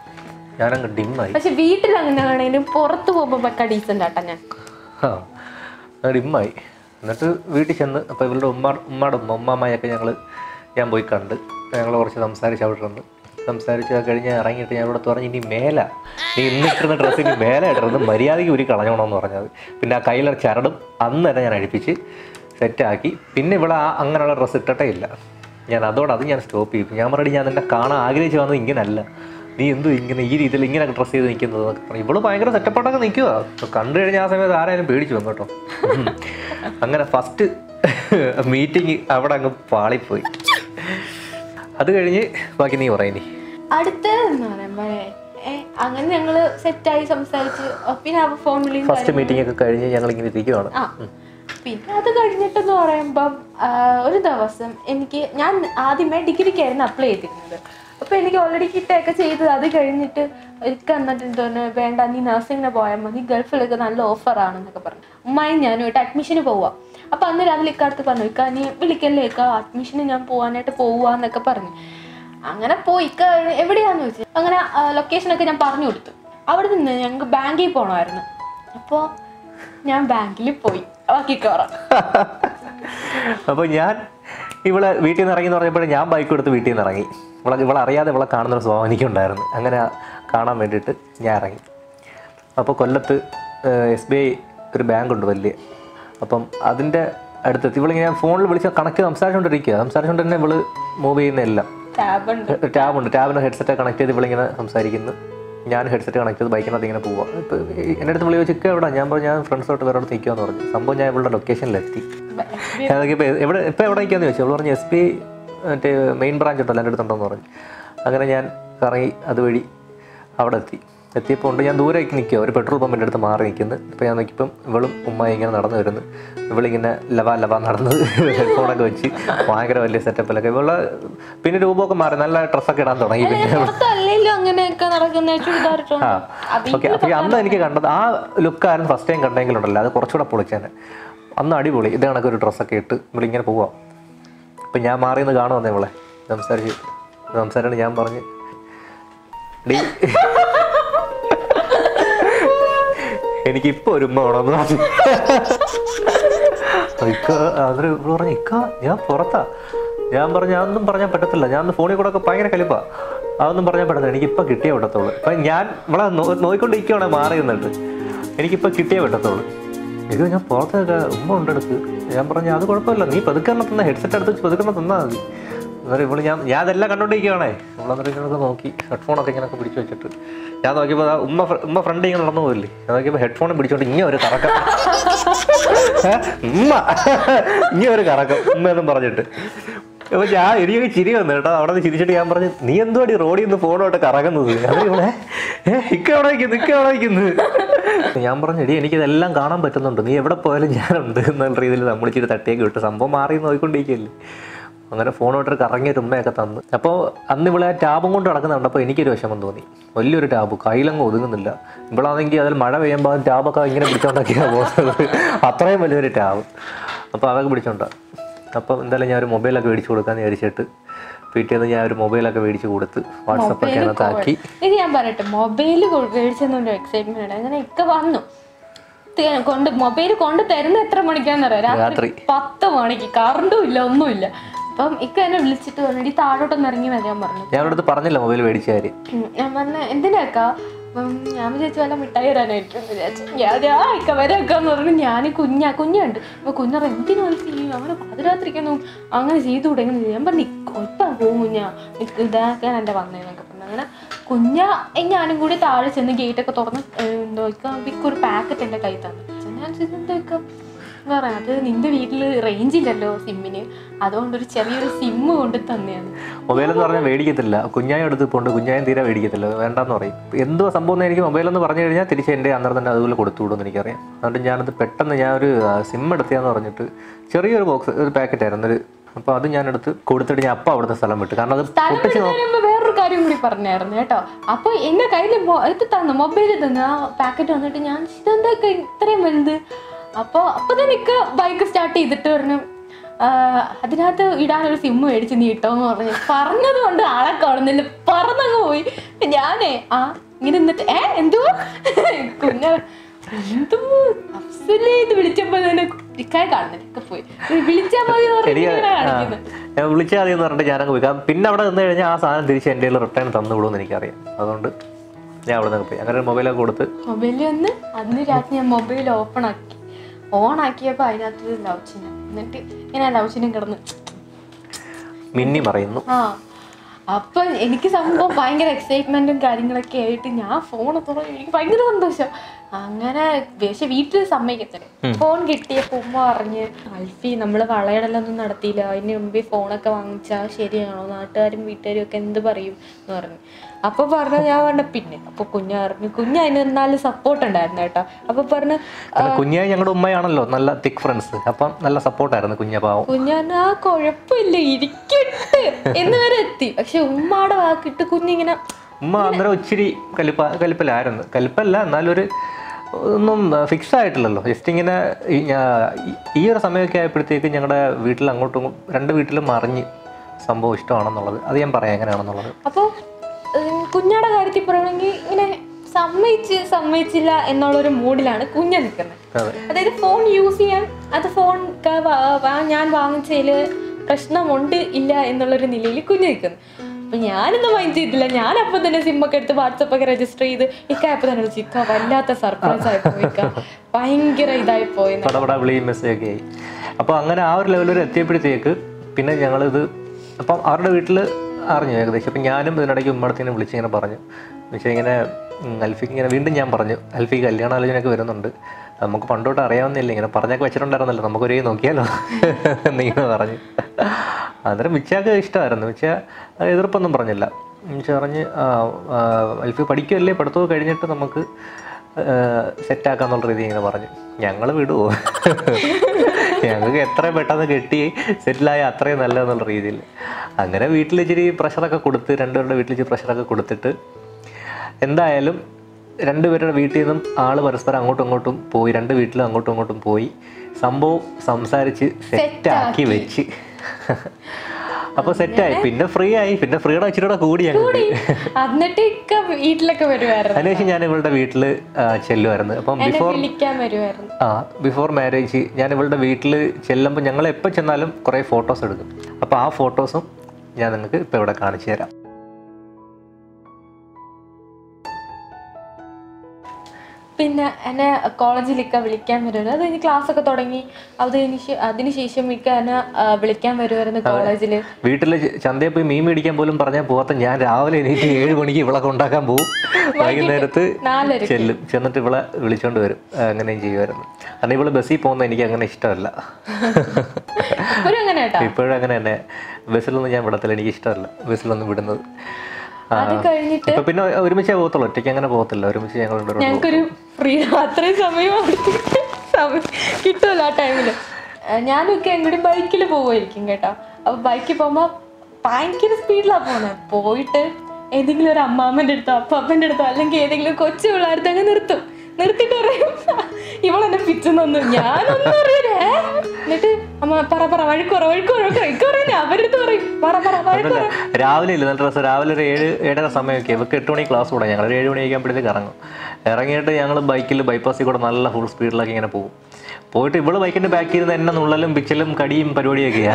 ഞാനങ്ങ് ഡിമ്മായി പക്ഷെ വീട്ടിൽ അങ്ങനെ ആണെങ്കിലും പുറത്ത് പോകുമ്പോ പക്ക ഡീസന്റ് ആട്ടാ ഞാൻ ആ അത് ഡിമ്മായി എന്നിട്ട് വീട്ടിൽ ചെന്ന് അപ്പോൾ ഇവളുടെ ഉമ്മ ഉമ്മയുടെ ഉമ്മ ഉമ്മാമ്മയൊക്കെ ഞങ്ങൾ ഞാൻ പോയി കണ്ട് ഞങ്ങൾ കുറച്ച് സംസാരിച്ച് അവിടെ നിന്ന് സംസാരിച്ച് അത് കഴിഞ്ഞ് ഇറങ്ങിയിട്ട് ഞാൻ ഇവിടെ പറഞ്ഞു ഇനി മേല നീ ഇന്ന് ഇട്ടിരുന്ന ഡ്രസ്സ് ഇനി മേലെ ഇടരുത് മര്യാദയ്ക്ക് ഉരി കളഞ്ഞോണമെന്ന് പറഞ്ഞത് പിന്നെ ആ കയ്യിലെ ചരടും അന്ന് തന്നെ ഞാൻ അഴിപ്പിച്ച് സെറ്റാക്കി പിന്നെ ഇവിടെ ആ അങ്ങനെയുള്ള ഡ്രസ്സ് ഇട്ടിട്ടേ ഇല്ല ഞാൻ അതോടെ അത് ഞാൻ സ്റ്റോപ്പ് ചെയ്യും ഞാൻ പറഞ്ഞു ഞാൻ നിന്നെ കാണാൻ ആഗ്രഹിച്ച് വന്നത് ഇങ്ങനല്ല നീ എന്തു ഇങ്ങനെ ഈ രീതിയിൽ ഇങ്ങനെ ഡ്രസ്സ് ചെയ്ത് നിൽക്കുന്നത് എന്നൊക്കെ പറഞ്ഞു ഇവള് ഭയങ്കര സെറ്റപ്പായിട്ടൊക്കെ നിൽക്കുക കണ്ടു കഴിഞ്ഞാൽ ആ സമയത്ത് ആരായാലും പേടിച്ചു വന്നു കേട്ടോ ഉം. അങ്ങനെ ഫസ്റ്റ് മീറ്റിംഗ് അവിടെ അങ്ങ് പാളിപ്പോയി അത് കഴിഞ്ഞ് ബാക്കി നീ പറയും നീ അടുത്തതെന്ന് പറയുമ്പോഴേ ഏ, അങ്ങനെ ഞങ്ങള് സെറ്റായി സംസാരിച്ച് അഹ് പിന്നെ അവ ഫോൺ വിളിയും ഫസ്റ്റ് മീറ്റിംഗ് ഒക്കെ കഴിഞ്ഞ് ഞങ്ങൾ ഇങ്ങനെ ഇരിക്കുവാണ് ആ പിന്നെ അത് കഴിഞ്ഞിട്ടെന്ന് പറയുമ്പം ആ, ഒരു ദിവസം എനിക്ക് ഞാൻ ആദ്യമേ ഡിഗ്രിക്കായിരുന്നു അപ്ലൈ ചെയ്തിരുന്നത് അപ്പോൾ എനിക്ക് ഓൾറെഡി കിട്ടൊക്കെ ചെയ്തത് അത് കഴിഞ്ഞിട്ട് എനിക്ക് എന്നിട്ട് എന്തോന്ന് വേണ്ട നീ നഴ്സിങ്ങിന് പോയാൽ മതി ഗൾഫിലൊക്കെ നല്ല ഓഫറാണെന്നൊക്കെ പറഞ്ഞു ഉമ്മായും ഞാനുമായിട്ട് അഡ്മിഷന് പോവാം അപ്പോൾ അന്ന് രാവിലെ ഇക്കാലത്ത് പറഞ്ഞു ഇക്ക നീ വിളിക്കല്ലേ ഇക്ക അഡ്മിഷന് ഞാൻ പോകാനായിട്ട് പോവാന്നൊക്കെ പറഞ്ഞു അങ്ങനെ പോയി ഇക്ക എവിടെയാന്ന് ചോദിച്ചു അങ്ങനെ ലൊക്കേഷനൊക്കെ ഞാൻ പറഞ്ഞു കൊടുത്തു അവിടെ നിന്ന് ഞങ്ങൾക്ക് ബാങ്കിൽ പോകണമായിരുന്നു അപ്പോൾ ഞാൻ ബാങ്കിൽ പോയി ബാക്കി കയറാം അപ്പോൾ ഞാൻ ഇവളെ വീട്ടിൽ നിന്ന് ഇറങ്ങി എന്ന് പറഞ്ഞപ്പോൾ ഞാൻ ബൈക്ക് എടുത്ത് വീട്ടിൽ നിന്ന് ഇറങ്ങി ഇവളെ ഇവളെ അറിയാതെ ഇവളെ കാണുന്നൊരു സ്വഭാവം എനിക്കുണ്ടായിരുന്നു അങ്ങനെ കാണാൻ വേണ്ടിയിട്ട് ഞാൻ ഇറങ്ങി അപ്പോൾ കൊല്ലത്ത് എസ് ബി ഐ ഒരു ബാങ്ക് ഉണ്ട് വലിയ അപ്പം അതിൻ്റെ അടുത്തെത്തി ഇവളിങ്ങനെ ഫോണിൽ വിളിച്ച് കണക്ട് സംസാരിച്ചുകൊണ്ടിരിക്കുക സംസാരിച്ചുകൊണ്ട് തന്നെ ഇവള് മൂവ് ചെയ്യുന്നതെല്ലാം ടാബുണ്ട് ടാബുണ്ട് ടാബിന് ഹെഡ്സെറ്റ് കണക്ട് ചെയ്ത് ഇവളിങ്ങനെ സംസാരിക്കുന്നു ഞാൻ ഹെഡ്സെറ്റ് കണക്ട് ചെയ്ത് ബൈക്കിനകത്ത് ഇങ്ങനെ പോവാം ഇപ്പോൾ എൻ്റെ അടുത്ത് വിളി ചോദിച്ചു എവിടെ ഞാൻ പറഞ്ഞു ഞാൻ ഫ്രണ്ട്സോട്ട് വേറെ അടുത്ത് നിൽക്കുമെന്ന് പറഞ്ഞു സംഭവം ഞാൻ ഇവളുടെ ലൊക്കേഷനിലെത്തി അതൊക്കെ ഇപ്പോൾ എവിടെ ഇപ്പോൾ എവിടെ നിൽക്കാന്ന് ചോദിച്ചു അവൾ പറഞ്ഞു എസ് പി മറ്റേ മെയിൻ ബ്രാഞ്ച് ഉണ്ടല്ലോ എൻ്റെ അടുത്തുണ്ടെന്ന് പറഞ്ഞു അങ്ങനെ ഞാൻ കറങ്ങി അതുവഴി അവിടെ എത്തി എത്തിയപ്പോൾ ഉണ്ട് ഞാൻ ദൂരേക്ക് നിൽക്കുക ഒരു പെട്രോൾ പമ്പിൻ്റെ അടുത്ത് മാറി നിൽക്കുന്നു ഇപ്പോൾ ഞാൻ നോക്കിയപ്പം ഇവളും ഉമ്മയും ഇങ്ങനെ നടന്നു വരുന്നു ഇവളിങ്ങനെ ലവ ലവ നടന്ന് ഹെഡ്ഫോണൊക്കെ വെച്ച് ഭയങ്കര വലിയ സെറ്റപ്പിലൊക്കെ ഇവള് പിന്നെ രൂപമൊക്കെ മാറി നല്ല ഡ്രസ്സൊക്കെ ഇടാൻ തുടങ്ങി പിന്നെ പുറത്തല്ലെങ്കിലും അങ്ങനെയൊക്കെ നടക്കുന്ന ചുരിദാറിട്ടോണ്ട് ആ ഓക്കെ അപ്പോൾ അന്ന് എനിക്ക് കണ്ടത് ആ ലുക്കായിരുന്നു ഫസ്റ്റ് ടൈം കണ്ടെങ്കിലുണ്ടല്ലോ അത് കുറച്ചുകൂടെ പൊളിച്ചേനെ അന്ന് അടിപൊളി ഇത് കണക്ക് ഒരു ഡ്രസ്സൊക്കെ ഇട്ട് ഇവളിങ്ങനെ പോവാം അപ്പം ഞാൻ മാറിയെന്ന് കാണുമെന്നേ ഇവളെ സംസാരിച്ച് സംസാരിച്ച് ഞാൻ പറഞ്ഞ് ഡീ എനിക്കിപ്പോൾ ഒരു ഉമ്മ വേണമെന്ന് പറഞ്ഞു ഇക്ക അതൊരു ഇവള് പറഞ്ഞു ഇക്ക ഞാൻ പുറത്താ ഞാൻ പറഞ്ഞു അതൊന്നും പറഞ്ഞാൽ പറ്റത്തില്ല ഞാൻ അന്ന് ഫോണിൽ കൂടെ ഒക്കെ ഭയങ്കര കലിപ്പാ അതൊന്നും പറഞ്ഞാൽ പറ്റത്തില്ല എനിക്കിപ്പോൾ കിട്ടിയേ പറ്റത്തുള്ളൂ അപ്പം ഞാൻ ഇവിടെ നോ- നോക്കിക്കൊണ്ടിരിക്കുവാണെ മാറി നിന്നിട്ട് എനിക്കിപ്പോൾ കിട്ടിയേ പറ്റത്തുള്ളൂ ഇത് ഞാൻ പുറത്തൊക്കെ ഉമ്മ ഉണ്ടെടുത്ത് ഞാൻ പറഞ്ഞു അത് കുഴപ്പമില്ല നീ പതുക്കെണ്ണം തന്ന ഹെഡ്സെറ്റ് എടുത്ത് വെച്ച് പതുക്കെണ്ണം തന്നാൽ മതി അന്നേരം ഇവള് ഞാൻ ഞാൻ അതെല്ലാം കണ്ടോണ്ടിരിക്കുകയാണേ ഇവളന്നേരം ഇങ്ങനെയൊക്കെ നോക്കി ഹെഡ്ഫോണൊക്കെ ഇങ്ങനെയൊക്കെ പിടിച്ച് വെച്ചിട്ട് ഞാൻ നോക്കിയപ്പോൾ ദാ ഉമ്മ ഫ്ര- ഉമ്മ ഫ്രണ്ട് ഇങ്ങനെ നടന്നു പോയില്ലേ ഞാൻ നോക്കിയപ്പോൾ ഹെഡ്ഫോണും പിടിച്ചോണ്ട് ഇങ്ങനെ ഒരു കറക്കം ഏ? ഉമ്മ ഇങ്ങനെ ഒരു കറക്കം ഉമ്മ എന്നും പറഞ്ഞിട്ട് അപ്പൊ ഞാൻ എനിക്കൊക്കെ ചിരി വന്നു കേട്ടോ അവിടെ നിന്ന് ചിരിച്ചിട്ട് ഞാൻ പറഞ്ഞു നീ എന്തുവാടി റോഡിൽ നിന്ന് ഫോണോട്ട് കറങ്ങുന്നത് അവർ ഇവിടെ ഏ ഇക്ക എവിടെ വയ്ക്കുന്നു ഇക്ക എവിടെ വയ്ക്കുന്നു ഞാൻ പറഞ്ഞു എടി എനിക്കിതെല്ലാം കാണാൻ പറ്റുന്നുണ്ട് നീ എവിടെ പോയാലും ഞാനുണ്ട് എന്നുള്ള രീതിയിൽ നമ്മൾ ഇച്ചിരി തട്ടിയൊക്കെ വിട്ട് സംഭവം മാറി നോക്കിക്കൊണ്ടിരിക്കുകയല്ലേ അങ്ങനെ ഫോണോട്ട് കറങ്ങിയ ഒരു ഉമ്മയൊക്കെ തന്നു അപ്പോൾ അന്ന് ഇവിടെ ആ ടാബും കൊണ്ട് നടക്കുന്നുണ്ടപ്പോൾ എനിക്കൊരു വിഷമം തോന്നി വലിയൊരു ടാബ് കയ്യിലങ്ങ് ഒതുങ്ങുന്നില്ല ഇവളാണെങ്കിൽ അതിൽ മഴ പെയ്യുമ്പോൾ ആ ടാബൊക്കെ ഇങ്ങനെ പിടിച്ചോണ്ടൊക്കെയാണ് പോകുന്നത് അത്രയും വലിയൊരു ടാബ് അപ്പോൾ അതൊക്കെ പിടിച്ചോണ്ടാ അപ്പം എന്തായാലും ഞാൻ ഒരു മൊബൈലൊക്കെ മേടിച്ച് കൊടുക്കാന്ന് വിചാരിച്ചിട്ട് പിറ്റേന്ന് ഞാൻ ഒരു മൊബൈലൊക്കെ മേടിച്ച് കൊടുത്ത് വാട്സപ്പൊക്കെ അതിനകത്താക്കി ഇത് ഞാൻ പറയട്ടെ മൊബൈൽ മേടിച്ചെന്നൊരു എക്സൈറ്റ്മെന്റ് അങ്ങനെ ഇക്ക വന്നു ത- കൊണ്ട് മൊബൈൽ കൊണ്ട് തരുന്ന എത്ര മണിക്കാന്നറിയാം രാത്രി. രാത്രി പത്ത് മണിക്ക് കറണ്ടും ഇല്ല ഒന്നുമില്ല അപ്പം ഇക്ക എന്നെ വിളിച്ചിട്ട് പറഞ്ഞു "എടി താഴോട്ടൊന്ന് ഇറങ്ങി വരാൻ പറഞ്ഞു ഞാൻ അവിടെ അടുത്ത് പറഞ്ഞില്ല മൊബൈൽ മേടിച്ച കാര്യം ഉം, ഞാൻ പറഞ്ഞ എന്തിനാക്കാ അപ്പം ഞാൻ വിചാരിച്ചു വല്ല മിഠായി തരാനായിരിക്കും എന്ന് വിചാരിച്ചു ഞാൻ ഞാൻ ഇക്ക വരാക്കാന്ന് പറഞ്ഞു ഞാൻ കുഞ്ഞാ കുഞ്ഞുണ്ട് അപ്പൊ കുഞ്ഞറ എന്തിനാ അത് ചെയ്യും അവനെ പാതിരാത്രിക്കൊന്നും അങ്ങനെ ചെയ്തു തുടങ്ങി ഞാൻ പറഞ്ഞു ഇപ്പം പോകും കുഞ്ഞാ നിക്ക് ഇതാക്കാൻ എൻ്റെ വന്നേന്നൊക്കെ പറഞ്ഞു അങ്ങനെ കുഞ്ഞ ഞാനും കൂടി താഴെ ചെന്ന് ഗേറ്റൊക്കെ തുറന്ന് ഏഹ്, എന്തോ ഇക്ക ഇക്ക ഒരു പാക്കറ്റ് എൻ്റെ കൈ തന്നു ഞാൻ എന്താ ഇക്ക വേറെ അത് നിന്റെ വീട്ടിൽ റേഞ്ച് ഇല്ലല്ലോ സിമ്മിന് അതുകൊണ്ട് ഒരു ചെറിയൊരു സിമ്മ് കൊണ്ട് തന്നെയാണ് മൊബൈലെന്ന് പറഞ്ഞാൽ മേടിക്കത്തില്ല കുഞ്ഞായും എടുത്ത് പോണ്ട് കുഞ്ഞായും തീരെ മേടിക്കത്തില്ല വേണ്ടെന്ന് പറയും എന്തോ സംഭവം എന്ന് എനിക്ക് മൊബൈലെന്ന് പറഞ്ഞു കഴിഞ്ഞാൽ തിരിച്ച് എൻ്റെ അന്നേരം തന്നെ അതുപോലെ കൊടുത്തു വിടുമെന്ന് എനിക്കറിയാം അതുകൊണ്ട് ഞാനത് പെട്ടെന്ന് ഞാൻ ഒരു സിം എടുത്തിയാന്ന് പറഞ്ഞിട്ട് ചെറിയൊരു ബോക്സ് ഒരു പാക്കറ്റ് ആയിരുന്നു ഒരു അപ്പോൾ അത് ഞാൻ എടുത്ത് കൊടുത്തിട്ട് ഞാൻ അപ്പം അവിടുത്തെ സ്ഥലം വിട്ടു കാരണം അത് സ്ഥലം പൊട്ടിച്ച് നോ വിടുന്നതിന് മുമ്പ് വേറൊരു കാര്യം കൂടി പറഞ്ഞായിരുന്നു കേട്ടോ അപ്പൊ എന്റെ കയ്യിൽ ഇത് തന്നു മൊബൈൽ തന്നു ആ പാക്കറ്റ് വന്നിട്ട് ഞാൻ ഇതെന്തൊക്കെ ഇത്രയും വലുത് അപ്പൊ അപ്പൊ തന്നെ എനിക്ക് ബൈക്ക് സ്റ്റാർട്ട് ചെയ്തിട്ട് പറഞ്ഞു "ആ, അതിനകത്ത് ഇടാനൊരു സിം മേടിച്ച് നീ ഇട്ടോന്ന് പറഞ്ഞു പറഞ്ഞത് കൊണ്ട് ആളെ കാണുന്നില്ല പറന്നങ്ങ് പോയി ഞാനേ ആ ഇങ്ങനെ നിന്നിട്ട് ഏ എന്തുവാ കുഞ്ഞ എന്തോ അഫ്സലേ ഇത് വിളിച്ചപ്പോ തന്നെ ഇക്കായ കാണുന്നില്ല ഇക്ക പോയി വിളിച്ചാ മതി എന്ന് പറഞ്ഞ് എനിക്ക് ഇങ്ങനെ ആ, കാണിക്കുന്നത് ഞാൻ വിളിച്ചാൽ മതി എന്ന് പറഞ്ഞിട്ട് ഞാനങ്ങ് പോയി കാരണം പിന്നെ അവിടെ നിന്ന് കഴിഞ്ഞാൽ ആ സാധനം തിരിച്ച് എൻ്റെ കയ്യിൽ റിട്ടേൺ തന്നു വിടുമെന്ന് എനിക്കറിയാം അതുകൊണ്ട് ഞാൻ അവിടെ നിന്ന് പോയി അങ്ങനെ ഒരു മൊബൈലൊക്കെ കൊടുത്ത് മൊബൈലിൽ വന്ന് അന്ന് രാത്രി ഞാൻ മൊബൈൽ ഓപ്പൺ ആക്കി ഓൺ ആക്കിയപ്പോൾ അതിനകത്ത് ലവ് ചിഹ്നം എന്നിട്ട് ഇങ്ങനെ ലവ് ചിഹ്നം കിടന്ന് മിന്നി മറയുന്നു ആ അപ്പൊ എനിക്ക് സംഭവം ഭയങ്കര എക്സൈറ്റ്മെന്റും കാര്യങ്ങളൊക്കെ ആയിട്ട് ഞാൻ ഫോൺ തുറന്നു എനിക്ക് ഭയങ്കര സന്തോഷം അങ്ങനെ പക്ഷെ വീട്ടിൽ സമ്മതിക്കത്തില്ല ഫോൺ കിട്ടിയപ്പോ ഉമ്മ പറഞ്ഞ് അൽഫി നമ്മള് വളയിടലൊന്നും നടത്തിയില്ല അതിന് മുമ്പേ ഫോണൊക്കെ വാങ്ങിച്ചാൽ ശരിയാണോ നാട്ടുകാരും വീട്ടുകാരും ഒക്കെ എന്ത് പറയും എന്ന് പറഞ്ഞു അപ്പൊ പറഞ്ഞ ഞാൻ പറഞ്ഞ പിന്നെ അപ്പൊ കുഞ്ഞ പറഞ്ഞു കുഞ്ഞ് അതിന് എന്നാലും സപ്പോർട്ട് ഉണ്ടായിരുന്നു കേട്ടോ അപ്പൊ പറഞ്ഞ് കാരണം കുഞ്ഞായി ഞങ്ങളുടെ ഉമ്മയാണല്ലോ നല്ല തിക് ഫ്രണ്ട്സ് അപ്പം നല്ല സപ്പോർട്ടായിരുന്നു കുഞ്ഞ പാവം കുഞ്ഞാൻ ആ കുഴപ്പമില്ല ഇരിക്കട്ടെ എന്ന് വരെ എത്തി പക്ഷെ ഉമ്മാടെ വാക്കിട്ട് കുഞ്ഞിങ്ങനെ ഉമ്മ അന്നേരം ഇച്ചിരി കലിപ്പ കലിപ്പലായിരുന്നു കലിപ്പല്ല എന്നാലൊരു ഒന്നും ഫിക്സ് ആയിട്ടില്ലല്ലോ ജസ്റ്റ് ഇങ്ങനെ ഈ ഞാ- ഈ- ഈ ഒരു സമയമൊക്കെ ആയപ്പോഴത്തേക്ക് ഞങ്ങളുടെ വീട്ടിൽ അങ്ങോട്ടും ഇങ്ങോട്ടും രണ്ട് വീട്ടിലും മറിഞ്ഞ് സംഭവം ഇഷ്ടമാണെന്നുള്ളത് അത് ഞാൻ പറയാം എങ്ങനെയാണെന്നുള്ളത് അപ്പോൾ കുഞ്ഞാടെ കാര്യത്തിൽ പറയുകയാണെങ്കിൽ ഇങ്ങനെ സമ്മതിച്ച് സമ്മതിച്ചില്ല എന്നുള്ളൊരു മൂഡിലാണ് കുഞ്ഞ് നിൽക്കുന്നത് അതെ അതായത് ഫോൺ യൂസ് ചെയ്യാൻ അത് ഫോൺ ക- വാ- വാ- ഞാൻ വാങ്ങിച്ചതിൽ പ്രശ്നമുണ്ട് ഇല്ല എന്നുള്ളൊരു നിലയിൽ കുഞ്ഞ് നിൽക്കുന്നു അപ്പൊ ഞാനൊന്നും മൈൻഡ് ചെയ്തില്ല ഞാൻ അപ്പൊ തന്നെ സിമ്മൊക്കെ എടുത്ത് വാട്സപ്പ് ഒക്കെ രജിസ്റ്റർ ചെയ്ത് ഇക്ക അപ്പൊ തന്നെ വിളിച്ചു ഇക്ക വല്ലാത്ത സർപ്രൈസ് ആയി പോയി ഇക്ക ഭയങ്കര ഇതായി പോയി എന്ന്." പടപട വിളിയും മെസ്സേജൊക്കെ ആയി അപ്പോൾ അങ്ങനെ ആ ഒരു ലെവൽ വരെ എത്തിയപ്പോഴത്തേക്ക് പിന്നെ ഞങ്ങളിത് അപ്പം അവരുടെ വീട്ടിൽ അറിഞ്ഞു ഏകദേശം അപ്പം ഞാനും ഇതിനിടയ്ക്ക് ഉമ്മടത്തിനെ വിളിച്ചിങ്ങനെ പറഞ്ഞു പക്ഷേ ഇങ്ങനെ ഉം, അൽഫിക്ക് ഇങ്ങനെ വീണ്ടും ഞാൻ പറഞ്ഞു അൽഫിക്ക് കല്യാണാലോചനയൊക്കെ വരുന്നുണ്ട് നമുക്ക് പണ്ടോട്ട് അറിയാവുന്നില്ല ഇങ്ങനെ പറഞ്ഞൊക്കെ വെച്ചിട്ടുണ്ടായിരുന്നല്ലോ നമുക്കൊരേ നോക്കിയാലോ എന്നിങ്ങനെ പറഞ്ഞു അന്നേരം മിച്ചാക്ക് ഇഷ്ടമായിരുന്നു മിച്ച എതിർപ്പൊന്നും പറഞ്ഞില്ല മിച്ച പറഞ്ഞ് "ആ, ആ, അൽഫി പഠിക്കുമല്ലേ പഠിത്തമൊക്കെ കഴിഞ്ഞിട്ട് നമുക്ക് സെറ്റാക്കാന്നുള്ള രീതി ഇങ്ങനെ പറഞ്ഞു ഞങ്ങൾ വിടുവോ ഞങ്ങൾക്ക് എത്ര പെട്ടെന്ന് കെട്ടി സെറ്റിലായ അത്രയും നല്ലതെന്നുള്ള രീതിയിൽ അങ്ങനെ വീട്ടിൽ ഇച്ചിരി പ്രഷറൊക്കെ കൊടുത്ത് രണ്ടുപേരുടെ വീട്ടിൽ ഇച്ചിരി പ്രഷറൊക്കെ കൊടുത്തിട്ട് എന്തായാലും രണ്ടുപേരുടെ വീട്ടിൽ നിന്നും ആള് പരസ്പരം അങ്ങോട്ടും ഇങ്ങോട്ടും പോയി രണ്ട് വീട്ടിലും അങ്ങോട്ടും ഇങ്ങോട്ടും പോയി സംഭവം സംസാരിച്ച് സെറ്റാക്കി വെച്ച് അപ്പോൾ സെറ്റായി പിന്നെ ഫ്രീ ആയി പിന്നെ ഫ്രീയുടെ ഇച്ചിരി കൂടെ കൂടി ഞങ്ങൾക്ക് എന്നിട്ട് ഇക്ക വീട്ടിലൊക്കെ വരുമായിരുന്നു അതിനുശേഷം ഞാൻ ഇവളുടെ വീട്ടിൽ ചെല്ലുമായിരുന്നു അപ്പം എന്നെ ബിഫോർ വിളിക്കാൻ വരുമായിരുന്നു ആ ബിഫോർ മാരേജ് ഞാൻ ഇവളുടെ വീട്ടിൽ ചെല്ലുമ്പോൾ ഞങ്ങൾ എപ്പോൾ ചെന്നാലും കുറേ ഫോട്ടോസ് എടുക്കും അപ്പോൾ ആ ഫോട്ടോസും ഞാൻ നിങ്ങൾക്ക് ഇപ്പോൾ ഇവിടെ കാണിച്ചു തരാം പിന്നെ എന്നെ കോളേജിലൊക്കെ വിളിക്കാൻ വരുമായിരുന്നു അത് കഴിഞ്ഞ് ക്ലാസ് ഒക്കെ തുടങ്ങി അത് കഴിഞ്ഞ് ശേ- അതിനുശേഷം മിക്ക എന്നെ ആ, വിളിക്കാൻ വരുമായിരുന്നു കോളേജിൽ വീട്ടിൽ ചന്തയിൽ പോയി മീൻ മേടിക്കാൻ പോലും പറഞ്ഞാൽ പോകാത്ത ഞാൻ രാവിലെ എണീറ്റ് ഏഴ് മണിക്ക് ഇവളെ കൊണ്ടാക്കാൻ പോകും വൈകുന്നേരത്ത് നാലരക്ക് ചെല്ലും ചെന്നിട്ട് ഇവളെ വിളിച്ചോണ്ട് വരും അങ്ങനെയും ചെയ്യുമായിരുന്നു കാരണം ഇവള് ബസ്സിൽ പോകുന്നത് എനിക്ക് അങ്ങനെ ഇഷ്ടമല്ല ഇവരും അങ്ങനെ കേട്ടോ ഇപ്പോഴും അങ്ങനെ തന്നെ ബസ്സിലൊന്നും ഞാൻ വിടത്തില്ല എനിക്ക് ഇഷ്ടമല്ല ബസ്സിലൊന്നും വിടുന്നത് ആ. അത് കഴിഞ്ഞിട്ട് ഇപ്പൊ പിന്നെ ഒരുമിച്ചേ പോകത്തുള്ളൂ ഒറ്റയ്ക്ക് അങ്ങനെ പോകത്തില്ല ഒരുമിച്ച് ഞങ്ങൾ രണ്ടുപേരും പോകും. ഞങ്ങൾക്കൊരു ഫ്രീ അത്രയും സമയം അവർക്ക് സമയം കിട്ടുമല്ലോ ആ ടൈമില് ഞാനൊക്കെ എങ്ങോട്ടും ബൈക്കിൽ പോകുമായിരിക്കും കേട്ടോ അപ്പൊ ബൈക്കിൽ പോകുമ്പോ ഭയങ്കര സ്പീഡിലാണ് പോകുന്നത് പോയിട്ട് ഏതെങ്കിലും ഒരു അമ്മാമ്മന്റെ അടുത്തോ അപ്പാപ്പന്റെ അടുത്തോ അല്ലെങ്കിൽ ഏതെങ്കിലും കൊച്ചു പിള്ളേർത്ത് അങ്ങ് നിർത്തും നിർത്തിയിട്ട് പറയും ഇവളെന്നെ പിച്ചെന്നു ഞാനൊന്നും അറിയില്ലേ എന്നിട്ട് അമ്മ പറ പറ വഴുക്കുറ വഴുക്കുറ വഴുക്കുറ അവരുടെ അടുത്ത് പറയും പറ പറ വഴുക്കുറ അതല്ല, രാവിലെ ഇല്ല നല്ല രസം രാവിലെ ഒരു ഏഴ് ഏഴര സമയമൊക്കെ ഇവർക്ക് എട്ട് മണി ക്ലാസ് കൂടെ ഞങ്ങൾ ഒരു ഏഴ് മണി ആകുമ്പോഴത്തേക്ക് ഇറങ്ങും ഇറങ്ങിയിട്ട് ഞങ്ങൾ ബൈക്കിൽ ബൈപ്പാസിൽ കൂടെ നല്ല ഫുൾ സ്പീഡിലൊക്കെ ഇങ്ങനെ പോകും പോയിട്ട് ഇവള് ബൈക്കിന്റെ ബാക്കിൽ ഇരുന്ന് എന്നെ നുള്ളലും പിച്ചലും കടിയും പരിപാടിയൊക്കെയാ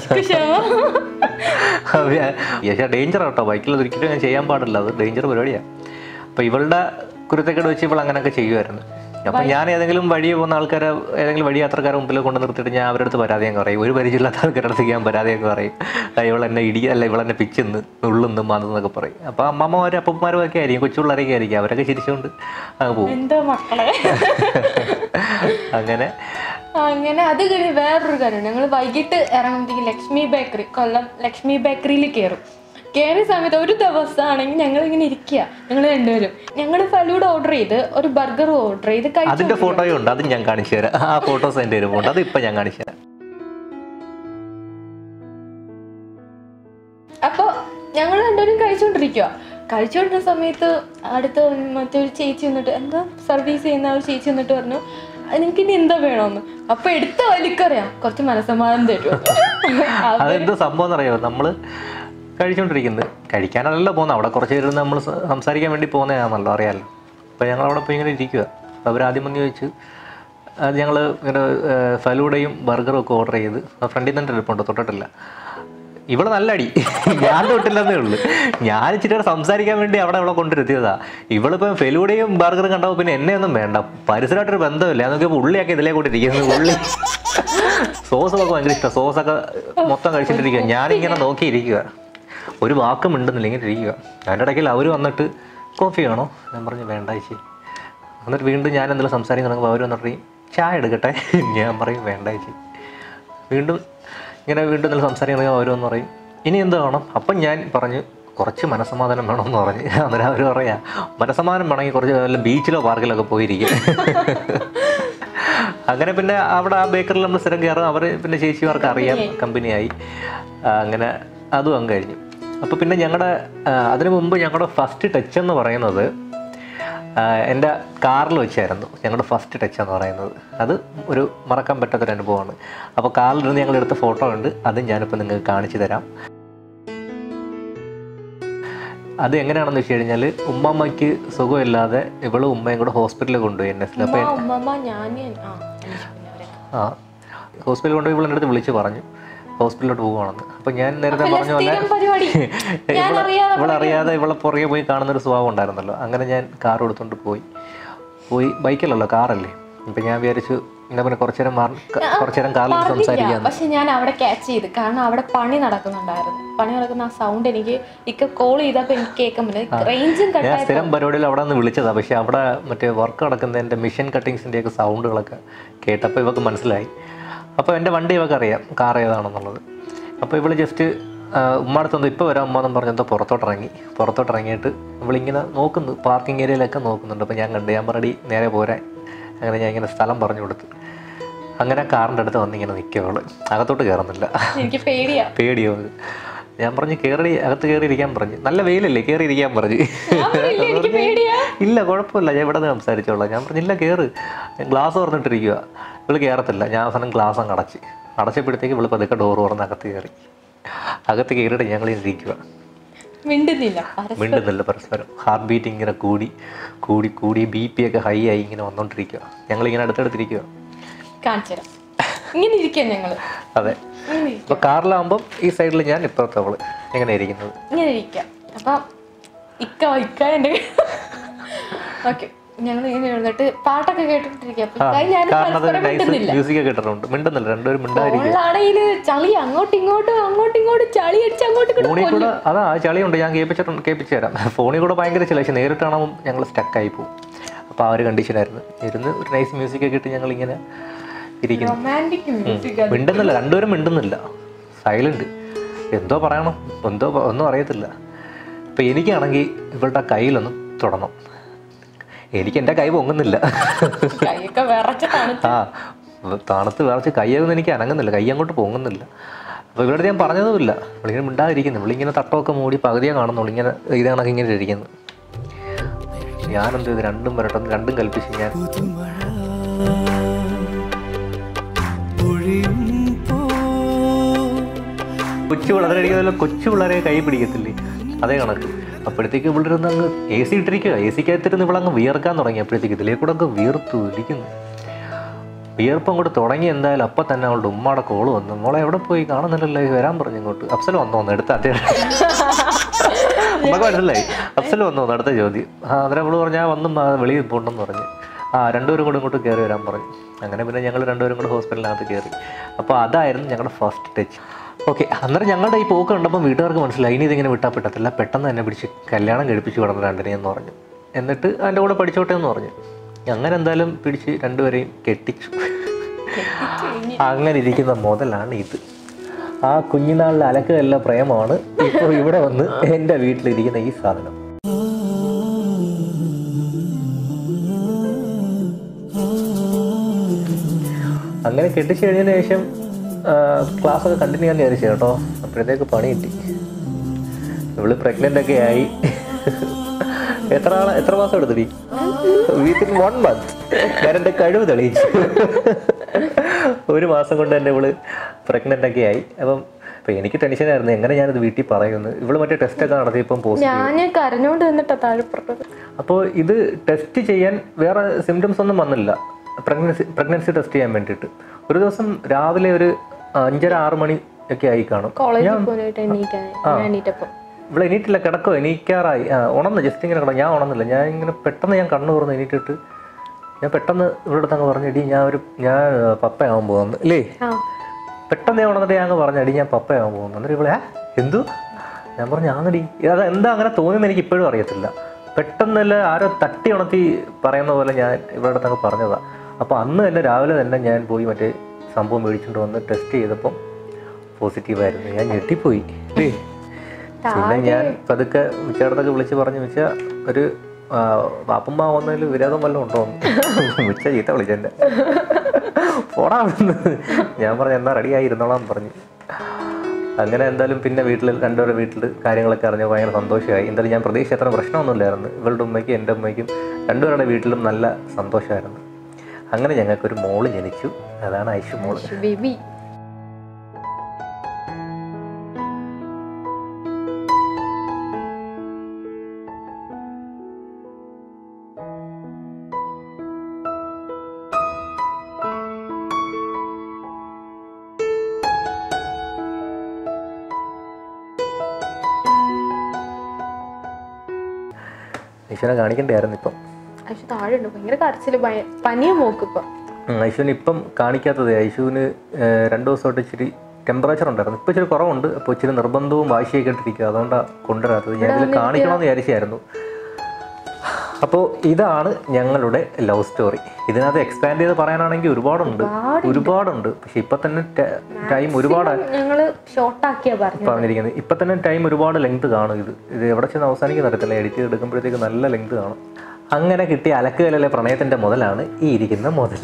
പക്ഷേ ഡേഞ്ചർ കേട്ടോ ബൈക്കിൽ ഒരിക്കലും ഞാൻ ചെയ്യാൻ പാടില്ല അത് ഡേഞ്ചർ പരിപാടിയാണ് അപ്പോൾ ഇവളുടെ കുരുത്തക്കേട് വെച്ച് ഇവൾ അങ്ങനെയൊക്കെ ചെയ്യുമായിരുന്നു അപ്പം ഞാൻ ഏതെങ്കിലും വഴി പോകുന്ന ആൾക്കാരെ ഏതെങ്കിലും വഴി യാത്രക്കാരെ മുമ്പിൽ കൊണ്ട് നിർത്തിയിട്ട് ഞാൻ അവരുടെ അടുത്ത് പരാതി അങ്ങ് പറയും ഒരു പരിചയമില്ലാത്ത ആൾക്കാരുടെ അടുത്ത് ഞാൻ പരാതി അങ്ങ് പറയും ആ, ഇവളെന്നെ ഇടി അല്ല ഇവളെന്നെ പിച്ചെന്ന് നുള്ളുന്ന് മാന്നെന്നൊക്കെ പറയും അപ്പോൾ അമ്മമാരും അപ്പന്മാരും ഒക്കെ ആയിരിക്കും കൊച്ചു പിള്ളേരൊക്കെ ആയിരിക്കും അവരൊക്കെ ചിരിച്ചുകൊണ്ട് അങ്ങ് പോകും എന്തോ മക്കളെ അങ്ങനെ അങ്ങനെ അത് കഴിഞ്ഞ് വേറൊരു കാര്യം ഞങ്ങൾ വൈകിട്ട് ഇറങ്ങുമ്പോഴത്തേക്ക് ലക്ഷ്മി ബേക്കറി കൊല്ലം ലക്ഷ്മി ബേക്കറിയിൽ കയറും കയറിയ സമയത്ത് ഒരു ദിവസമാണെങ്കിൽ ഞങ്ങൾ ഇങ്ങനെ ഇരിക്കുക ഞങ്ങൾ രണ്ടുപേരും ഞങ്ങൾ ഫലൂഡ് ഓർഡർ ചെയ്ത് ഒരു ബർഗർ ഓർഡർ ചെയ്ത് കഴിച്ചു അതിന്റെ ഫോട്ടോയും ഉണ്ട് അത് ഞാൻ കാണിച്ചു തരാം ആ ഫോട്ടോസ് എൻ്റെ ഒരു ഫോട്ടോ അത് ഇപ്പം ഞാൻ കാണിച്ചു തരാം അപ്പോൾ ഞങ്ങൾ രണ്ടുപേരും കഴിച്ചുകൊണ്ടിരിക്കുക കഴിച്ചുകൊണ്ടിരുന്ന സമയത്ത് അടുത്ത മറ്റൊരു ചേച്ചി വന്നിട്ട് എന്താ സർവീസ് ചെയ്യുന്ന ഒരു ചേച്ചി വന്നിട്ട് പറഞ്ഞു നിങ്ങൾക്ക് ഇനി എന്താ വേണമെന്ന് അപ്പൊ എടുത്ത വലിക്കറിയാം കുറച്ച് മനസ്സമാധാനം തരുമോ അതെന്ത് സംഭവം എന്നറിയോ നമ്മൾ കഴിച്ചുകൊണ്ടിരിക്കുന്നത് കഴിക്കാനല്ലല്ലോ പോകുന്നത് അവിടെ കുറച്ച് പേര് നമ്മൾ സംസാരിക്കാൻ വേണ്ടി പോകുന്നതാണല്ലോ അറിയാമല്ലോ അപ്പോൾ ഞങ്ങൾ അവിടെ പോയി ഇങ്ങനെ ഇരിക്കുക അപ്പോൾ അവരാദ്യം വന്ന് ചോദിച്ചു അത് ഞങ്ങൾ ഇങ്ങനെ ഏഹ്, ഫലൂഡയും ബർഗറും ഒക്കെ ഓർഡർ ചെയ്ത് ഫ്രണ്ടിൽ തന്നെ ഇരിപ്പുണ്ട് തൊട്ടിട്ടില്ല ഇവിടെ നല്ല അടി ഞാൻ തൊട്ടില്ലെന്നേ ഉള്ളൂ ഞാൻ ഇച്ചിരി നേരം സംസാരിക്കാൻ വേണ്ടി അവിടെ അവളെ കൊണ്ടിരുത്തിയതാ ഇവളിപ്പം ഫെലൂടെയും ബർഗറും കണ്ടപ്പോൾ പിന്നെ എന്നെ ഒന്നും വേണ്ട പരിസരമായിട്ടൊരു ബന്ധമില്ല ഞാൻ നോക്കിയപ്പോൾ ഉള്ളിയൊക്കെ ഇതിലേ കൊണ്ടിരിക്കുന്നത് ഉള്ളി സോസൊക്കെ ഭയങ്കര ഇഷ്ടം സോസൊക്കെ മൊത്തം കഴിച്ചിട്ടിരിക്കുക ഞാനിങ്ങനെ നോക്കിയിരിക്കുക ഒരു വാക്കും മിണ്ടുന്നില്ല ഇങ്ങനെ ഇരിക്കുക അതിൻ്റെ ഇടയ്ക്കിൽ അവർ വന്നിട്ട് കോഫി വേണോ ഞാൻ പറഞ്ഞു വേണ്ട ചേച്ചി എന്നിട്ട് വീണ്ടും ഞാൻ എന്തെങ്കിലും സംസാരിക്കാൻ തുടങ്ങുമ്പോൾ അവർ വന്നിട്ട് പറയും ചായ എടുക്കട്ടെ ഞാൻ പറയും വേണ്ട ചേച്ചി വീണ്ടും ഇങ്ങനെ വീണ്ടും എന്തെങ്കിലും സംസാരിക്കാൻ തുടങ്ങുമ്പോൾ അവർ വന്ന് പറയും ഇനി എന്ത് വേണം അപ്പം ഞാൻ പറഞ്ഞു കുറച്ച് മനസ്സമാധാനം വേണമെന്ന് പറഞ്ഞ് അന്നേരം അവർ പറയാ മനസ്സമാധാനം വേണമെങ്കിൽ കുറച്ച് വല്ല ബീച്ചിലോ പാർക്കിലൊക്കെ പോയിരിക്കും അങ്ങനെ പിന്നെ അവിടെ ആ ബേക്കറിൽ നമ്മൾ സ്ഥിരം കയറും അവർ പിന്നെ ചേച്ചിമാർക്ക് അറിയാം കമ്പനിയായി ആ, അങ്ങനെ അതും അങ്ങ് കഴിഞ്ഞു അപ്പോൾ പിന്നെ ഞങ്ങളുടെ അതിനു മുമ്പ് ഞങ്ങളുടെ ഫസ്റ്റ് ടച്ച് എന്ന് പറയുന്നത് ആ, എൻ്റെ കാറിൽ വെച്ചായിരുന്നു ഞങ്ങളുടെ ഫസ്റ്റ് ടച്ച് എന്ന് പറയുന്നത് അത് ഒരു മറക്കാൻ പറ്റാത്തൊരു അനുഭവമാണ് അപ്പോൾ കാറിലിരുന്ന് ഞങ്ങൾ എടുത്ത ഫോട്ടോ ഉണ്ട് അത് ഞാനിപ്പോൾ നിങ്ങൾക്ക് കാണിച്ചു തരാം അത് എങ്ങനെയാണെന്ന് വെച്ച് കഴിഞ്ഞാൽ ഉമ്മമ്മയ്ക്ക് സുഖമില്ലാതെ ഇവള് ഉമ്മയും കൂടെ ഹോസ്പിറ്റലിൽ കൊണ്ടുപോയി എൻ എസിൽ അപ്പോൾ ഉമ്മ ഉമ്മമ്മ ഞാൻ ആ എനിക്ക് പിന്നെ അവരെ ആ ഹോസ്പിറ്റലിൽ കൊണ്ടുപോയി ഇവളെൻ്റെ അടുത്ത് വിളിച്ച് പറഞ്ഞു ഹോസ്പിറ്റലിലോട്ട് പോകുവാണെന്ന് അപ്പം ഞാൻ നേരത്തെ അല്ല, പറഞ്ഞ പോലെ സ്ഥിരം പരിപാടി ഞാൻ ഇവളെ- അറിയാതെ ഇവളറിയാതെ ഇവളെ പുറകെ പോയി കാണുന്നൊരു സ്വഭാവം ഉണ്ടായിരുന്നല്ലോ അങ്ങനെ ഞാൻ കാർ എടുത്തുകൊണ്ട് പോയി പോയി ബൈക്കല്ലല്ലോ കാറല്ലേ ഇപ്പം ഞാൻ വിചാരിച്ചു എന്നാ പിന്നെ കുറച്ചു നേരം മാറി കുറച്ചു നേരം കാറിൽ പറഞ്ഞില്ല സംസാരിക്കാം പക്ഷെ ഞാൻ അവിടെ ക്യാച്ച് ചെയ്ത് കാരണം അവിടെ പണി നടക്കുന്നുണ്ടായിരുന്നു പണി നടക്കുന്ന ആ സൗണ്ട് എനിക്ക് ഇക്ക കോൾ ചെയ്തപ്പോ എനിക്ക് കേൾക്കാൻ പറ്റില്ല റേഞ്ചും ഞാൻ കട്ടായി സ്ഥിരം പരിപാടിയിൽ അവിടെ നിന്ന് വിളിച്ചതാണ് പക്ഷേ അവിടെ മറ്റേ വർക്ക് നടക്കുന്നതിൻ്റെ മിഷൻ കട്ടിങ്സിൻ്റെയൊക്കെ സൗണ്ടുകളൊക്കെ കേട്ടപ്പോൾ ഇവക്ക് മനസ്സിലായി അപ്പോൾ എൻ്റെ വണ്ടി ഇവക്ക് അറിയാം കാർ ഏതാണെന്നുള്ളത് അപ്പോൾ ഇവള് ജസ്റ്റ് ഉമ്മഅടുത്തൊന്ന് ഇപ്പോൾ വരാം ഉമ്മ എന്നും പറഞ്ഞെന്തോ പുറത്തോട്ടിറങ്ങി പുറത്തോട്ടിറങ്ങിയിട്ട് ഇവളിങ്ങനെ നോക്കുന്നു പാർക്കിംഗ് ഏരിയയിലൊക്കെ നോക്കുന്നുണ്ട് അപ്പോൾ ഞാൻ കണ്ടു ഞാൻ പറടി നേരെ പോരാൻ അങ്ങനെ ഞാൻ ഇങ്ങനെ സ്ഥലം പറഞ്ഞു കൊടുത്തു അങ്ങനെ കാറിൻ്റെ അടുത്ത് വന്നിങ്ങനെ നിൽക്കുക അവള് അകത്തോട്ട് കയറുന്നില്ല എനിക്ക് പേടിയാ പേടിയോ അത് ഞാൻ പറഞ്ഞു കയറി അകത്ത് കയറി ഇരിക്കാൻ പറഞ്ഞു നല്ല വെയിലല്ലേ കയറി ഇരിക്കാൻ പറഞ്ഞു ഞാൻ പറഞ്ഞില്ലേ, എനിക്ക് പേടിയാ ഇല്ല കുഴപ്പമില്ല ഞാൻ ഇവിടെ നിന്ന് സംസാരിച്ചോളാം ഞാൻ പറഞ്ഞില്ല കയറ് ഗ്ലാസ് തുറന്നിട്ടിരിക്കുക ഇവള് കയറത്തില്ല ഞാൻ അവസാനം ഗ്ലാസ് അങ്ങ് അടച്ച് അടച്ചപ്പോഴത്തേക്ക് ഇവള് പതുക്കെ ഡോർ തുറന്ന് അകത്ത് കയറി അകത്ത് കയറിയിട്ട് ഞങ്ങൾ ഇരിക്കുക മിണ്ടുന്നില്ല പരസ്പരം മിണ്ടുന്നില്ല പരസ്പരം ഹാർട്ട് ബീറ്റ് ഇങ്ങനെ കൂടി കൂടി കൂടി ബി പി ഒക്കെ ഹൈ ആയി ഇങ്ങനെ വന്നോണ്ടിരിക്കുക ഞങ്ങളിങ്ങനെ അടുത്തടുത്തിരിക്കുക കാണിച്ചു തരാം ഇങ്ങനെ ഇരിക്കാം ഞങ്ങള് അതെ ഇങ്ങനെ ഇരിക്കാം അപ്പോൾ കാറിലാകുമ്പം ഈ സൈഡിൽ ഞാൻ ഇപ്പുറത്തെ അവള് എങ്ങനെ ഇരിക്കുന്നത് ഇങ്ങനെ ഇരിക്കാം അപ്പൊ ഇക്ക ഇക്ക എന്റെ ഓക്കെ ഞങ്ങൾ ഇങ്ങനെ ഇരുന്നിട്ട് പാട്ടൊക്കെ കേട്ടിട്ടിരിക്കുക അപ്പൊ ഇക്കായി ഞാൻ കാരണം അത് പരസ്പരം നൈസ് മിണ്ടുന്നില്ല മ്യൂസിക് ഒക്കെ ഇട്ടിട്ടുണ്ട് മിണ്ടുന്നില്ല രണ്ടുപേരും മിണ്ടായിരിക്കും ഫോണിലാണെങ്കിൽ ചളി അങ്ങോട്ടും ഇങ്ങോട്ടും അങ്ങോട്ടും ഇങ്ങോട്ടും ചളി അടിച്ച് അങ്ങോട്ടും ഇങ്ങോട്ടും ഫോണിൽ കൂടെ അതാ ആ ചളിയുണ്ട് ഞാൻ കേൾപ്പിച്ചിട്ടുണ്ട് കേൾപ്പിച്ചു തരാം ഫോണിൽ കൂടെ ഭയങ്കര ചില പക്ഷെ നേരിട്ട് കാണുമ്പോൾ ഞങ്ങൾ സ്റ്റക്കായി പോകും അപ്പോൾ ആ ഒരു കണ്ടീഷനായിരുന്നു ഇരുന്ന് ഒരു നൈസ് മ്യൂസിക് ഒക്കെ ഇട്ട് ഞങ്ങൾ ഇങ്ങനെ ഇരിക്കുന്നു റൊമാൻറ്റിക് മ്യൂസിക് മിണ്ടുന്നില്ല രണ്ടുപേരും മിണ്ടുന്നില്ല സൈലന്റ് എന്തോ പറയണം എന്തോ പ- ഒന്നും അറിയത്തില്ല ഇപ്പം എനിക്കാണെങ്കിൽ ഇവളുടെ കയ്യിലൊന്നും തൊടണം എനിക്ക് എൻ്റെ കൈ പൊങ്ങുന്നില്ല കൈയൊക്കെ വിറച്ച തണുത്ത് ആ തണുത്ത് വിറച്ച് കൈയൊന്നും എനിക്ക് അനങ്ങുന്നില്ല കൈ അങ്ങോട്ട് പൊങ്ങുന്നില്ല അപ്പോൾ ഇവരുടെ ഞാൻ പറഞ്ഞതുമില്ല ഇവളിങ്ങനെ മിണ്ടാതിരിക്കുന്നു ഇവളിങ്ങനെ തട്ടമൊക്കെ മൂടി പകുതിയെ കാണുന്നുള്ളൂ ഇങ്ങനെ ഇത് കണക്ക് ഇങ്ങനെ ഇരിക്കുന്നു ഞാനെന്ത് ഇത് രണ്ടും വരട്ടെ രണ്ടും കൽപ്പിച്ച് ഞാൻ കൊച്ചു പിള്ളേരെ അടിക്കുന്നതല്ല കൊച്ചു പിള്ളേരെ കൈ പിടിക്കത്തില്ലേ അതേ കണക്ക് അപ്പോഴത്തേക്ക് ഇവിടെ ഇരുന്ന് അങ്ങ് എ സി ഇട്ടിരിക്കുക എ സിക്കകത്തിരുന്ന് ഇവളങ്ങ് വിയർക്കാൻ തുടങ്ങി അപ്പോഴത്തേക്ക് ഇതിലേ കൂടെ അങ്ങ് വീർത്തു ഇരിക്കുന്നു വിയർപ്പം കൂടെ തുടങ്ങി എന്തായാലും അപ്പം തന്നെ അവളുടെ ഉമ്മയുടെ കോള് വന്നു മോളെ എവിടെ പോയി കാണുന്നില്ലല്ലോ ഈ വരാൻ പറഞ്ഞു ഇങ്ങോട്ട് അഫ്സൽ വന്നു വന്നു എടുത്ത അതേ നമുക്ക് മനസ്സിലായി അഫ്സൽ വന്നു വന്നു അടുത്ത ചോദ്യം ആ അന്നേരം അവള് പറഞ്ഞു ആ വന്നും ആ, വെളിയിൽ പോകണമെന്ന് പറഞ്ഞു ആ രണ്ടുപേരും കൂടെ ഇങ്ങോട്ട് കയറി വരാൻ പറഞ്ഞു അങ്ങനെ പിന്നെ ഞങ്ങൾ രണ്ടുപേരും കൂടെ ഹോസ്പിറ്റലിനകത്ത് കയറി അപ്പോൾ അതായിരുന്നു ഞങ്ങളുടെ ഫസ്റ്റ് ടച്ച് ഓക്കെ അന്നേരം ഞങ്ങളുടെ ഈ പോക്ക് കണ്ടപ്പോൾ വീട്ടുകാർക്ക് മനസ്സിലായി ഇനി ഇതിങ്ങനെ വിട്ടാൽ പറ്റത്തില്ല പെട്ടെന്ന് തന്നെ പിടിച്ച് കല്യാണം കഴിപ്പിച്ച് വിടണം രണ്ടിനെ എന്ന് പറഞ്ഞു എന്നിട്ട് അതിൻ്റെ കൂടെ പഠിച്ചോട്ടെ എന്ന് പറഞ്ഞു അങ്ങനെ എന്തായാലും പിടിച്ച് രണ്ടുപേരെയും കെട്ടിച്ചു അങ്ങനെ ഇരിക്കുന്ന മുതലാണ് ഇത് ആ കുഞ്ഞുനാളിലെ അലക്കല്ല പ്രേമമാണ് ഇപ്പോൾ ഇവിടെ വന്ന് എൻ്റെ വീട്ടിലിരിക്കുന്ന ഈ സാധനം അങ്ങനെ കെട്ടിച്ചു കഴിഞ്ഞതിന് ശേഷം ക്ലാസ് ഒക്കെ കണ്ടിന്യൂ ചെയ്യാൻ വിചാരിച്ചു കേട്ടോ അപ്പോഴത്തേക്ക് പണി കിട്ടി ഇവള് പ്രഗ്നന്റ് ഒക്കെ ആയി എത്ര ആളെ എത്ര മാസം എടുത്തു വിത്തിൻ വൺ മന്ത് ഞാൻ എൻ്റെ കഴിവ് തെളിയിച്ചു ഒരു മാസം കൊണ്ട് തന്നെ ഇവള് പ്രഗ്നന്റ് ഒക്കെ ആയി അപ്പം അപ്പോൾ എനിക്ക് ടെൻഷനായിരുന്നു എങ്ങനെ ഞാനിത് വീട്ടിൽ പറയുമെന്ന് ഇവള് മറ്റേ ടെസ്റ്റൊക്കെ നടത്തിയപ്പം പോസിറ്റീവ് ഞാൻ കരഞ്ഞോണ്ട് നിന്നിട്ടാ താഴെ പറഞ്ഞത് അപ്പോൾ ഇത് ടെസ്റ്റ് ചെയ്യാൻ വേറെ സിംറ്റംസ് ഒന്നും വന്നില്ല പ്രഗ്നൻസി പ്രഗ്നൻസി ടെസ്റ്റ് ചെയ്യാൻ വേണ്ടിയിട്ട് ഒരു ദിവസം രാവിലെ ഒരു അഞ്ചര ആറ് മണി ഒക്കെ ആയി കാണും കോളേജിൽ പോയിട്ട് എണീക്കാനായി ഞാൻ എണീറ്റപ്പം ഇവിടെ എണീറ്റില്ല കിടക്കോ എണീക്കാറായി ആ ഉണന്ന് ജസ്റ്റ് ഇങ്ങനെ കിടക്കും ഞാൻ ഉണന്നില്ല ഞാൻ ഇങ്ങനെ പെട്ടെന്ന് ഞാൻ കണ്ണു തുറന്ന് എണീറ്റിട്ട് ഞാൻ പെട്ടെന്ന് ഇവിടെ അടുത്ത് അങ്ങ് പറഞ്ഞു എടി ഞാൻ ഒരു ഞാൻ പപ്പയാവാൻ പോകുന്നു അല്ലേ ആ പെട്ടെന്ന് ഞാൻ ഉണർന്നിട്ട് ഞാൻ അങ്ങ് പറഞ്ഞു എടി ഞാൻ പപ്പയാവാൻ പോകുന്നു എന്നിട്ട് ഇവിടെ "ഏ? എന്തു ഞാൻ പറഞ്ഞു ആന്നടി അത് എന്താ അങ്ങനെ തോന്നുന്നു എനിക്ക് ഇപ്പോഴും അറിയത്തില്ല പെട്ടെന്നല്ല ആരോ തട്ടി ഉണർത്തി പറയുന്ന പോലെ ഞാൻ ഇവിടെ അടുത്ത് അങ്ങ് പറഞ്ഞതാ അപ്പോൾ അന്ന് തന്നെ രാവിലെ തന്നെ ഞാൻ പോയി മറ്റേ സംഭവം മേടിച്ചുകൊണ്ട് വന്ന് ടെസ്റ്റ് ചെയ്തപ്പം പോസിറ്റീവായിരുന്നു ഞാൻ ഞെട്ടിപ്പോയി അല്ലേ പിന്നെ ഞാൻ പതുക്കെ മിച്ചയിടത്തൊക്കെ വിളിച്ച് പറഞ്ഞു മിച്ച ഒരു ആ, വാപ്പമ്മ വന്നതിൽ വിരോധം വല്ലതും ഉണ്ടോ എന്ന് മിച്ച ചീത്ത വിളിച്ചെന്നെ പോടാ അവിടുന്ന് ഞാൻ പറഞ്ഞു എന്നാ റെഡി ആയിരുന്നോളാം പറഞ്ഞു അങ്ങനെ എന്തായാലും പിന്നെ വീട്ടിൽ രണ്ടുപേരുടെ വീട്ടിൽ കാര്യങ്ങളൊക്കെ അറിഞ്ഞ് ഭയങ്കര സന്തോഷമായി എന്തായാലും ഞാൻ പ്രതീക്ഷ അത്ര പ്രശ്നമൊന്നുമില്ലായിരുന്നു ഇവളുടെ ഉമ്മയ്ക്കും എൻ്റെ ഉമ്മയ്ക്കും രണ്ടുപേരുടെ വീട്ടിലും നല്ല സന്തോഷമായിരുന്നു അങ്ങനെ ഞങ്ങൾക്കൊരു മോള് ജനിച്ചു അതാണ് ഐഷു മോള് ബേബി ഐഷുവിനെ കാണിക്കണ്ടായിരുന്നു ഇപ്പം പക്ഷെ താഴെ ഉണ്ട് ഭയങ്കര കരച്ചില് ഭയ- പനിയാ മോക്കിപ്പം ഉം, ഐശുവിന് ഇപ്പം കാണിക്കാത്തത് ഐശുവിന് ഏഹ്, രണ്ട് ദിവസമായിട്ട് ഇച്ചിരി ടെമ്പറേച്ചർ ഉണ്ടായിരുന്നു ഇപ്പം ഇച്ചിരി കുറവുണ്ട് അപ്പോൾ ഇച്ചിരി നിർബന്ധവും വാശിയൊക്കെ ഇട്ടിരിക്കുക അതുകൊണ്ടാണ് കൊണ്ടുവരാത്തത് ഞാൻ ഇതിൽ കാണിക്കണമെന്ന് വിചാരിച്ചായിരുന്നു അപ്പോൾ ഇതാണ് ഞങ്ങളുടെ ലവ് സ്റ്റോറി ഇതിനകത്ത് എക്സ്പാൻഡ് ചെയ്ത് പറയാനാണെങ്കിൽ ഒരുപാടുണ്ട് ഒരുപാടുണ്ട് പക്ഷെ ഇപ്പം തന്നെ ടൈം ഒരുപാട് ഞങ്ങള് ഷോർട്ടാക്കിയാ പറഞ്ഞു പറഞ്ഞിരിക്കുന്നത് ഇപ്പം തന്നെ ടൈം ഒരുപാട് ലെങ്ത് കാണും ഇത് ഇത് എവിടെ ചെന്ന് അവസാനിക്കുന്ന അറിയത്തില്ല എഡിറ്റ് ചെയ്ത് എടുക്കുമ്പോഴത്തേക്ക് നല്ല ലെങ്ത് കാണും അങ്ങനെ കിട്ടിയ അലക്കുകലലെ പ്രണയത്തിൻ്റെ മുതലാണ് ഈ ഇരിക്കുന്ന മുതൽ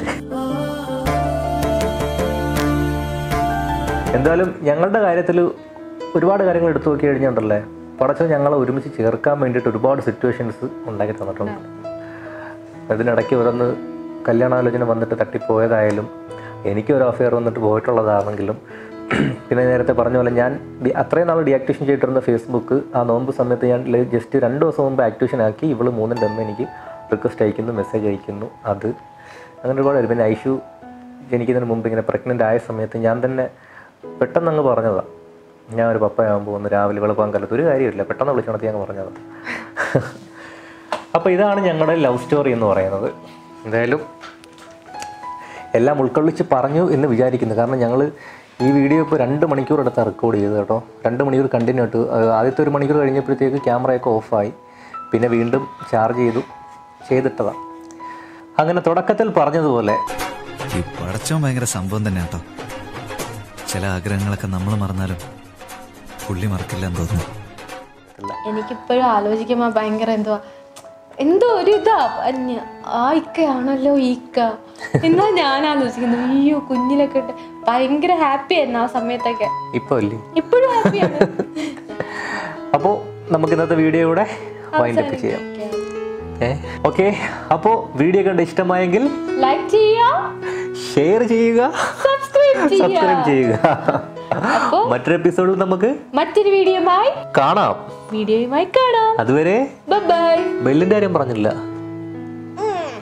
എന്തായാലും ഞങ്ങളുടെ കാര്യത്തിൽ ഒരുപാട് കാര്യങ്ങൾ എടുത്തു നോക്കി കഴിഞ്ഞിട്ടുണ്ടല്ലേ പടച്ചോ ഞങ്ങളെ ഒരുമിച്ച് ചേർക്കാൻ വേണ്ടിയിട്ട് ഒരുപാട് സിറ്റുവേഷൻസ് ഉണ്ടാക്കി തന്നിട്ടുണ്ട് അതിനിടയ്ക്ക് ഓരോന്ന് കല്യാണാലോചന വന്നിട്ട് തട്ടിപ്പോയതായാലും എനിക്കൊരു അഫെയർ വന്നിട്ട് പോയിട്ടുള്ളതാണെങ്കിലും പിന്നെ നേരത്തെ പറഞ്ഞ പോലെ ഞാൻ ഡി- അത്രയും നാൾ ഡീആക്ടിവേഷൻ ചെയ്തിട്ടിരുന്ന ഫേസ്ബുക്ക് ആ നോമ്പ് സമയത്ത് ഞാൻ ജസ്റ്റ് രണ്ട് ദിവസം മുമ്പ് ആക്ടിവേഷൻ ആക്കി ഇവള് മൂന്നിൻ്റെ അന്ന് എനിക്ക് റിക്വസ്റ്റ് അയക്കുന്നു മെസ്സേജ് അയക്കുന്നു അത് അങ്ങനെ ഒരുപാട് വരും പിന്നെ ഐഷു ജനിക്കുന്നതിന് മുമ്പ് ഇങ്ങനെ പ്രഗ്നൻ്റ് ആയ സമയത്ത് ഞാൻ തന്നെ പെട്ടെന്ന് അങ്ങ് പറഞ്ഞതാണ് ഞാൻ ഒരു പപ്പയാകാൻ പോകുന്നു രാവിലെ വെളുപ്പാൻ കാലത്ത് ഒരു കാര്യമില്ല പെട്ടെന്ന് വിളിച്ചുണർത്തി അങ്ങ് പറഞ്ഞതാണ് അപ്പോൾ ഇതാണ് ഞങ്ങളുടെ ലവ് സ്റ്റോറി എന്ന് പറയുന്നത് എന്തായാലും എല്ലാം ഉൾക്കൊള്ളിച്ച് പറഞ്ഞു എന്ന് വിചാരിക്കുന്നു കാരണം ഞങ്ങൾ ഈ വീഡിയോ ഇപ്പോൾ രണ്ട് മണിക്കൂർ എടുത്ത് റെക്കോർഡ് ചെയ്തത് കേട്ടോ രണ്ട് മണിക്കൂർ കണ്ടിന്യൂ ഇട്ടു അത് ആദ്യത്തെ ഒരു മണിക്കൂർ കഴിഞ്ഞപ്പോഴത്തേക്ക് ക്യാമറയൊക്കെ ഓഫായി പിന്നെ വീണ്ടും ചാർജ് ചെയ്തു ചെയ്തിട്ടതാണ് അങ്ങനെ തുടക്കത്തിൽ പറഞ്ഞതുപോലെ ഈ പടച്ചോൻ ഭയങ്കര സംഭവം തന്നെ കേട്ടോ ചില ആഗ്രഹങ്ങളൊക്കെ നമ്മൾ മറന്നാലും പുള്ളി മറക്കില്ലെന്ന് തോന്നുന്നു എനിക്കിപ്പോഴും ആലോചിക്കുമ്പോ ഭയങ്കര എന്തുവാ എന്തോ ഒരു ഇതാ അന്യ ആ ഇക്കയാണല്ലോ ഈ ഇക്ക എന്നാ ഞാൻ ആലോചിക്കുന്നത് അയ്യോ കുഞ്ഞിലൊക്കെ ഇട്ട് ഭയങ്കര ഹാപ്പി ആയിരുന്നു ആ സമയത്തൊക്കെ ഇപ്പോൾ അല്ലേ ഇപ്പോഴും ഹാപ്പിയാണ് അപ്പോൾ നമുക്ക് ഇന്നത്തെ വീഡിയോ ഇവിടെ വൈൻഡപ്പ് ചെയ്യാം ഏ ഓക്കെ അപ്പോൾ വീഡിയോ കണ്ട് ഇഷ്ടമായെങ്കിൽ ലൈക്ക് ചെയ്യാ ഷെയർ ചെയ്യുക സബ്സ്ക്രൈബ് ചെയ്യാ സബ്സ്ക്രൈബ് ചെയ്യുക അപ്പോ മറ്റൊരു എപ്പിസോഡിൽ നമുക്ക് മറ്റൊരു വീഡിയോയുമായി കാണാം വീഡിയോയുമായി കാണാം അതുവരെ ബൈ ബെല്ലിൻ്റെ കാര്യം പറഞ്ഞില്ല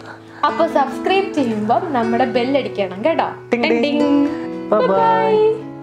അപ്പൊ സബ്സ്ക്രൈബ് ചെയ്യുമ്പോൾ നമ്മുടെ ബെല്ലടിക്കണം കേട്ടോ ടിങ് ടിങ്. ടിങ്. Bye bye. Bye bye.